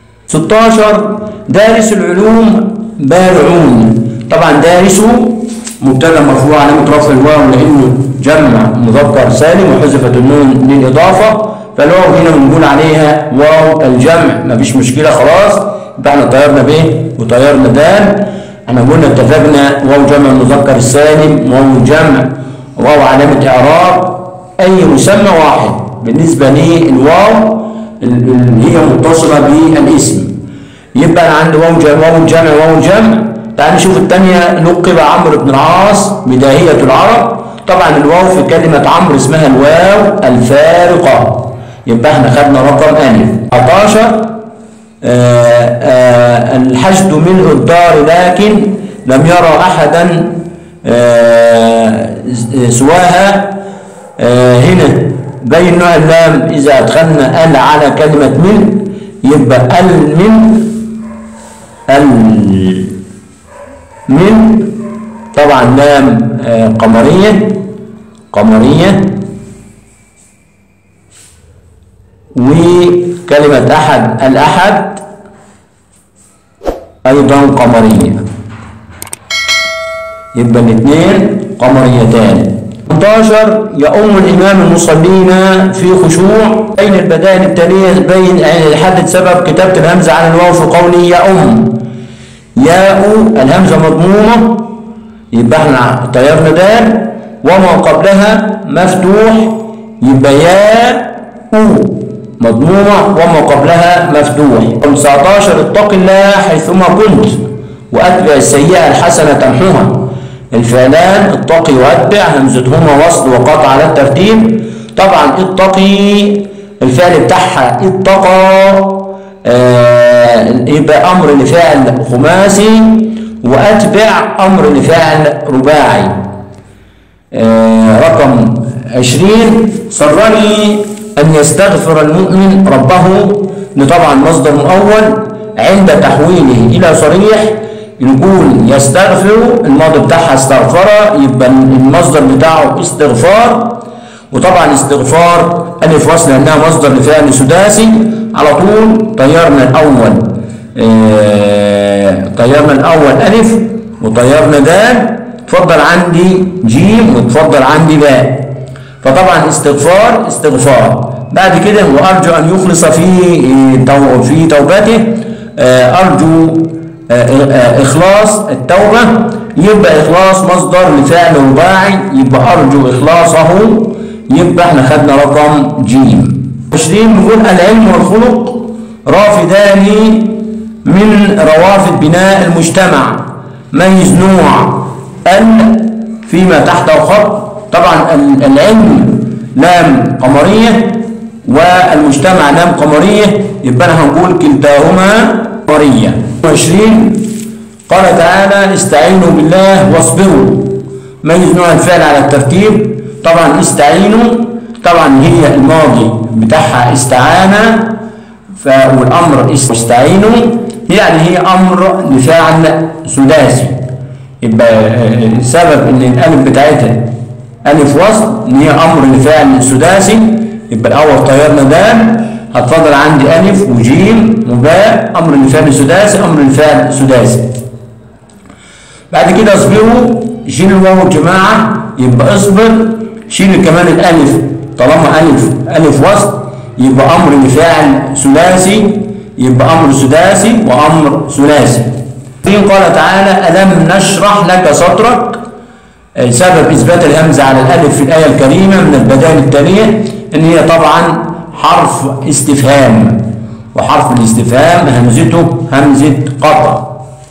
16 دارس العلوم بارعون طبعا دارسوا مبتدا مرفوع علامة رفع الواو لأنه جمع مذكر سالم وحذفت النون للإضافة فالواو هنا بنقول عليها واو الجمع مفيش مشكلة خلاص يبقى احنا طيرنا ب وطيرنا دال احنا قلنا اتفقنا واو جمع المذكر السالم واو الجمع واو علامة إعراب أي مسمى واحد بالنسبة للواو اللي هي متصلة بالاسم يبقى أنا عندي واو جمع واو الجمع واو الجمع تعال نشوف الثانية لقب عمرو بن العاص بداهية العرب طبعا الواو في كلمة عمرو اسمها الواو الفارقة يبقى احنا خدنا رقم ألف 14 الحشد منه الدار لكن لم يرى أحدا آه سواها آه هنا بين نوع اللام إذا أدخلنا ال على كلمة من يبقى ال من ال من طبعا لام آه قمرية قمرية وكلمة أحد الأحد أيضا قمرية يبقى الاثنين قمريتان 18 يؤم الإمام المصلين في خشوع بين البدائل التالية بين يعني يحدد سبب كتابة الهمزة عن الواو في قوله يؤم ياء الهمزة مضمومة يبقى احنا طيرنا دال وما قبلها مفتوح يبقى ياء مضمومة وما قبلها مفتوح 19 اتق الله حيثما كنت وأتبع السيئة الحسنة تمحوها الفعلان اتقي واتبع همزتهما وصل وقطع على الترتيب طبعا اتقي الفعل بتاعها اتقى آه يبقى امر لفعل خماسي واتبع امر لفعل رباعي آه رقم عشرين سرني ان يستغفر المؤمن ربه طبعا مصدر مؤول عند تحويله الى صريح نقول يستغفر الماضي بتاعها استغفر يبقى المصدر بتاعه استغفار وطبعا استغفار الف وصل لانها مصدر لفعل سداسي على طول طيرنا الاول اه طيرنا الاول الف وطيرنا دال اتفضل عندي جيم واتفضل عندي باء فطبعا استغفار استغفار بعد كده وارجو ان يخلص في في توبته اه ارجو إخلاص التوبة يبقى إخلاص مصدر لفعل رباعي يبقى أرجو إخلاصه يبقى احنا خدنا رقم جيم 20 بنقول العلم والخلق رافدان من روافد بناء المجتمع ميز نوع ال فيما تحته خط طبعا العلم لام قمرية والمجتمع لام قمرية يبقى انا هنقول كلتاهما قمرية 20 قال تعالى استعينوا بالله واصبروا ميز نوع الفعل على الترتيب طبعا استعينوا طبعا هي الماضي بتاعها استعانة والامر استعينوا يعني هي امر لفعل سداسي يبقى السبب ان الالف بتاعتها الف وصل ان هي امر لفعل سداسي يبقى الاول طيرنا دال هتفضل عندي ألف وجيم وباء أمر لفعل سداسي أمر لفعل سداسي بعد كده اصبروا شيل الواو الجماعة يبقى اصبر شيل كمان الألف طالما ألف ألف وسط يبقى أمر لفعل ثلاثي يبقى أمر سداسي وأمر ثلاثي قال تعالى ألم نشرح لك صدرك سبب إثبات الهمزة على الألف في الآية الكريمة من البدائل التالية إن هي طبعا حرف استفهام وحرف الاستفهام همزته همزة قطع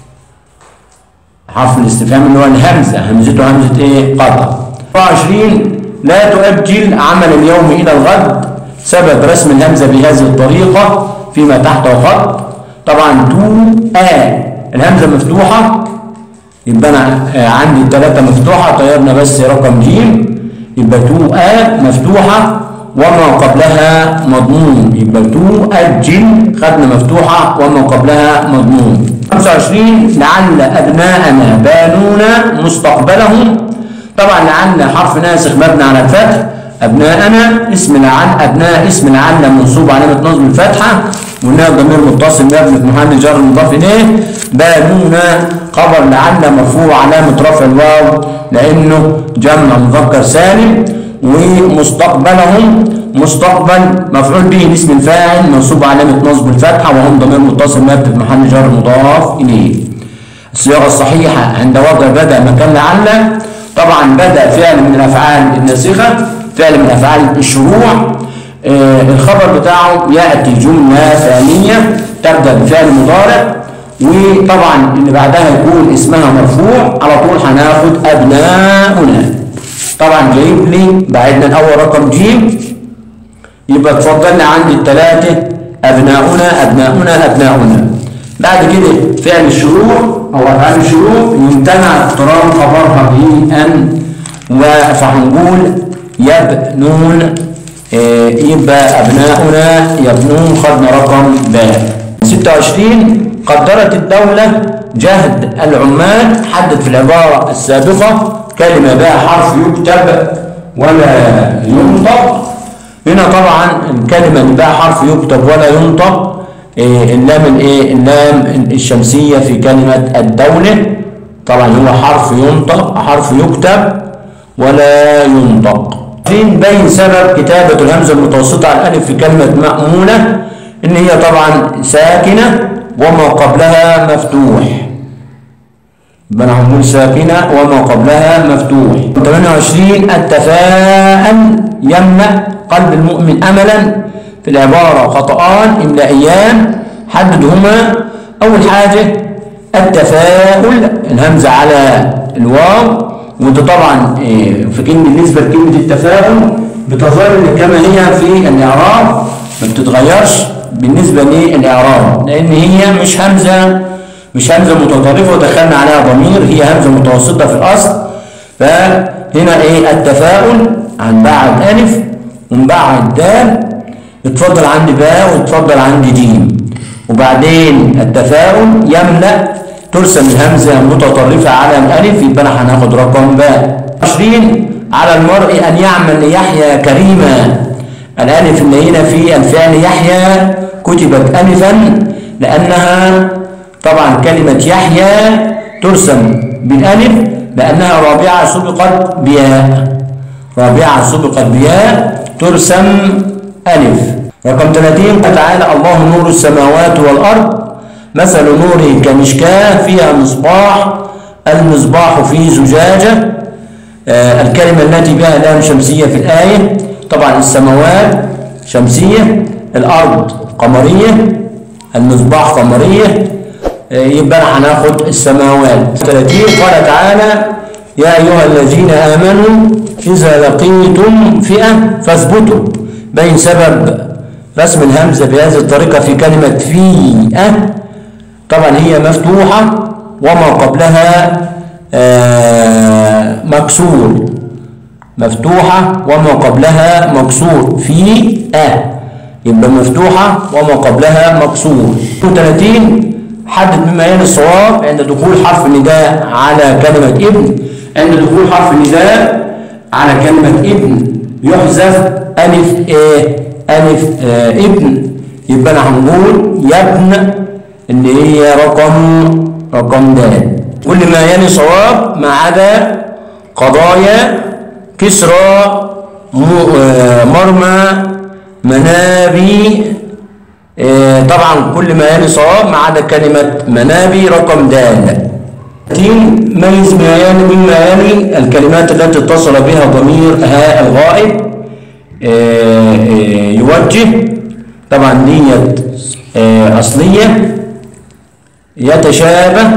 حرف الاستفهام اللي هو الهمزة همزته همزة ايه قطع 24 لا تؤجل عمل اليوم إلى الغد سبب رسم الهمزة بهذه الطريقة فيما تحته خط طبعا تو آ الهمزة مفتوحة يبقى أنا عندي الثلاثة مفتوحة طيرنا بس رقم جيم يبقى تو آ مفتوحة وما قبلها مضمون يبقى تو أجل خدنا مفتوحة وما قبلها مضمون 25 لعل أبناءنا بانون مستقبلهم طبعا لعل حرف ناسخ مبني على الفتح أبناءنا اسم لعل أبناء اسم لعل منصوب علامة نصب الفتحة وإنها ضمير متصل مبني في محل جر مضاف إليه بانون خبر لعل مرفوع علامة رفع الواو لأنه جمع مذكر سالم ومستقبلهم مستقبل مفعول به اسم الفاعل منصوب علامة نصب الفتحة وهم ضمير متصل مبني في محل جر مضاف إليه الصياغة الصحيحة عند وضع بدأ مكان لعل طبعا بدأ فعل من الأفعال الناسخة فعل من أفعال الشروع آه الخبر بتاعه يأتي جملة ثانية تبدأ بفعل مضارع وطبعا اللي بعدها يكون اسمها مرفوع على طول هناخد أبناؤنا طبعا جايب لي بعدنا الأول رقم جيم يبقى اتفضل لي عندي الثلاثة أبناؤنا أبناؤنا أبناؤنا بعد كده فعل الشروع أو أفعال الشروع يمتنع اقتران خبرها بأن فهنقول يبنون إيه يبقى أبناؤنا يبنون خدنا رقم باء 26 قدرت الدولة جهد العمال حدد في العبارة السابقة كلمة بها حرف يكتب ولا ينطق هنا طبعا الكلمة اللي بها حرف يكتب ولا ينطق إيه اللام الايه اللام الشمسية في كلمة الدولة طبعا هو حرف ينطق حرف يكتب ولا ينطق فين بين سبب كتابة الهمزة المتوسطة على الألف في كلمة مأمونة إن هي طبعا ساكنة وما قبلها مفتوح يبقى انا هنقول ساكنة وما قبلها مفتوح 28 التفاءل يمنع قلب المؤمن أملا في العبارة خطأان إملائيان حددهما أول حاجة التفاؤل الهمزة على الواو وده طبعا في كلمة بالنسبة لكلمة التفاؤل بتظل كما هي في الإعراب ما بتتغيرش بالنسبة للإعراب لأن هي مش همزة مش همزة متطرفة ودخلنا عليها ضمير هي همزة متوسطة في الأصل فهنا إيه التفاؤل عن بعد ألف ومن بعد دال اتفضل عندي باء واتفضل عندي جيم وبعدين التفاؤل يملأ ترسم الهمزة متطرفة على الألف يبقى انا هناخد رقم باء 20 على المرء أن يعمل ليحيى كريما الألف اللي هنا في الفعل يحيى كتبت ألفا لأنها طبعا كلمة يحيى ترسم بالألف لأنها رابعة سبقت بياء رابعة سبقت بياء ترسم ألف رقم 30 قال تعالى الله نور السماوات والأرض مثل نوره كمشكاة فيها مصباح المصباح فيه زجاجة آه الكلمة التي بها لام شمسية في الآية طبعا السماوات شمسية الأرض قمرية المصباح قمرية آه يبقى هناخد السماوات 30 قال تعالى يا أيها الذين آمنوا إذا لقيتم فئة فاثبتوا بين سبب رسم الهمزة بهذه الطريقة في كلمة فئة طبعا هي مفتوحة وما قبلها آه مكسور مفتوحة وما قبلها مكسور فئة يبقى مفتوحة وما قبلها مكسور 30 حدد مما يلي الصواب عند دخول حرف النداء على كلمة ابن عند دخول حرف النداء على كلمة ابن يحذف ألف إيه ألف آه ابن يبقى أنا هنقول يبن اللي هي رقم رقم د كل ما يلي صواب ما عدا قضايا كسرى آه مرمى منابي آه طبعا كل ما يلي صواب ما عدا كلمة منابي رقم د ميز ما يلي مما يلي الكلمات التي اتصل بها ضمير هاء الغائب آه آه يوجه طبعا ديت آه أصلية يتشابه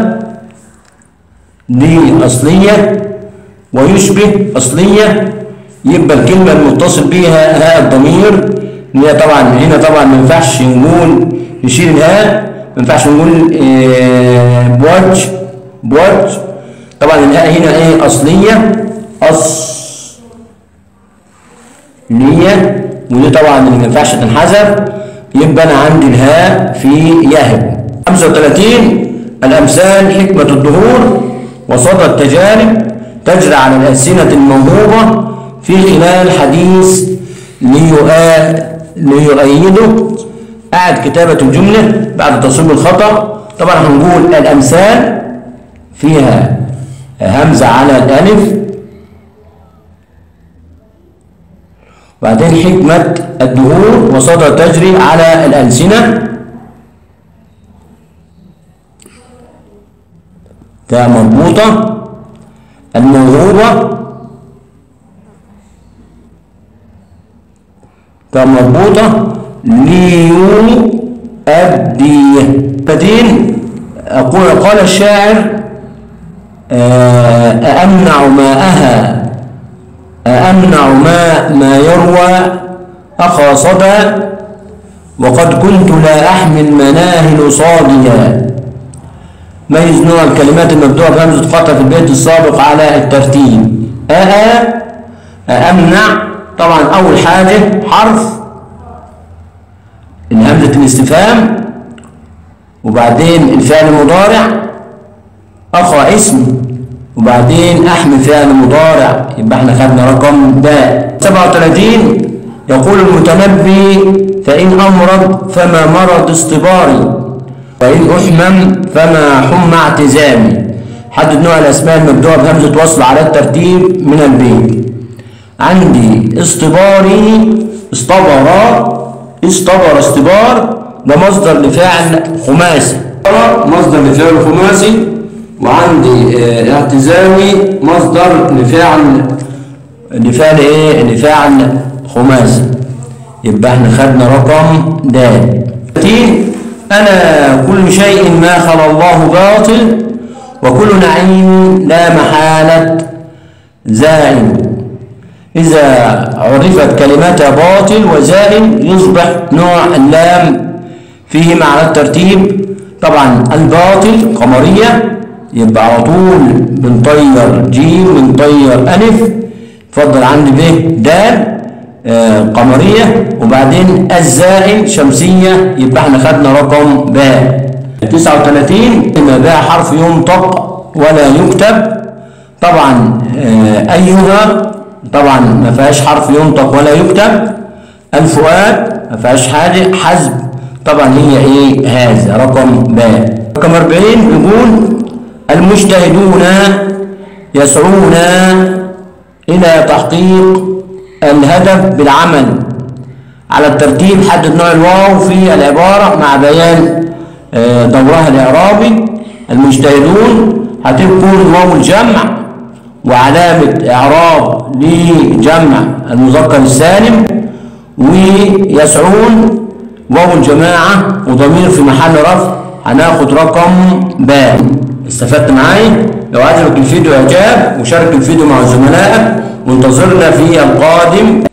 دي أصلية ويشبه أصلية يبقى الكلمة المتصل بها هاء الضمير هي طبعا هنا طبعا ما ينفعش نقول نشيل الهاء ما ينفعش نقول بوجه بوجه طبعا الهاء هنا ايه اصليه اصليه ودي طبعا اللي ما ينفعش تنحذف يبقى انا عندي الهاء في يهب 35 الامثال حكمه الظهور وصدى التجارب تجري على الالسنه الموهوبه في خلال حديث ليؤيده قاعد كتابه الجمله بعد تصويب الخطا طبعا هنقول الامثال فيها همزة على الألف وبعدين حكمة الدهور وصدر تجري على الألسنة تاء مربوطة الموهوبة تاء مربوطة ليو أديه بدين أقول قال الشاعر آه، أأمنع ماءها أأمنع ماء ما يروى أخا صدى وقد كنت لا أحمل مناهل صاديا ميز نوع الكلمات المبدوءة بهمزة قطع في البيت السابق على الترتيب أأ أأمنع طبعا أول حاجة حرف همزة الاستفهام وبعدين الفعل المضارع أخا اسم وبعدين أحمل فعل مضارع يبقى احنا خدنا رقم باء 37 يقول المتنبي فإن أمرض فما مرض اصطباري وإن أحمم فما حم اعتزامي حدد نوع الأسماء المبدوءة بهمزة وصل على الترتيب من البيت عندي اصطباري اصطبر اصطبر اصطبار ده مصدر لفعل خماسي مصدر لفعل خماسي وعندي اه اعتزامي مصدر لفعل لفعل ايه لفعل خماسي يبقى احنا خدنا رقم د انا كل شيء ما خلا الله باطل وكل نعيم لا محالة زائل إذا عرفت كلمة باطل وزائل يصبح نوع اللام فيهما على الترتيب طبعا الباطل قمرية يبقى على طول بنطير جيم بنطير ألف اتفضل عندي ب دال آه قمرية وبعدين الزائل شمسية يبقى احنا خدنا رقم باء 39 إن باء حرف ينطق ولا يكتب طبعا آه أيها طبعا ما فيهاش حرف ينطق ولا يكتب الفؤاد ما فيهاش حاجة حزب طبعا هي ايه هذا رقم باء رقم 40 يقول المجتهدون يسعون إلى تحقيق الهدف بالعمل على الترتيب حدد نوع الواو في العبارة مع بيان دورها الإعرابي المجتهدون هتكون واو الجمع وعلامة إعراب لجمع المذكر السالم ويسعون واو الجماعة وضمير في محل رفع هناخد رقم باء استفدت معايا لو عجبك الفيديو اعجاب وشارك الفيديو مع زملائك وانتظرنا في القادم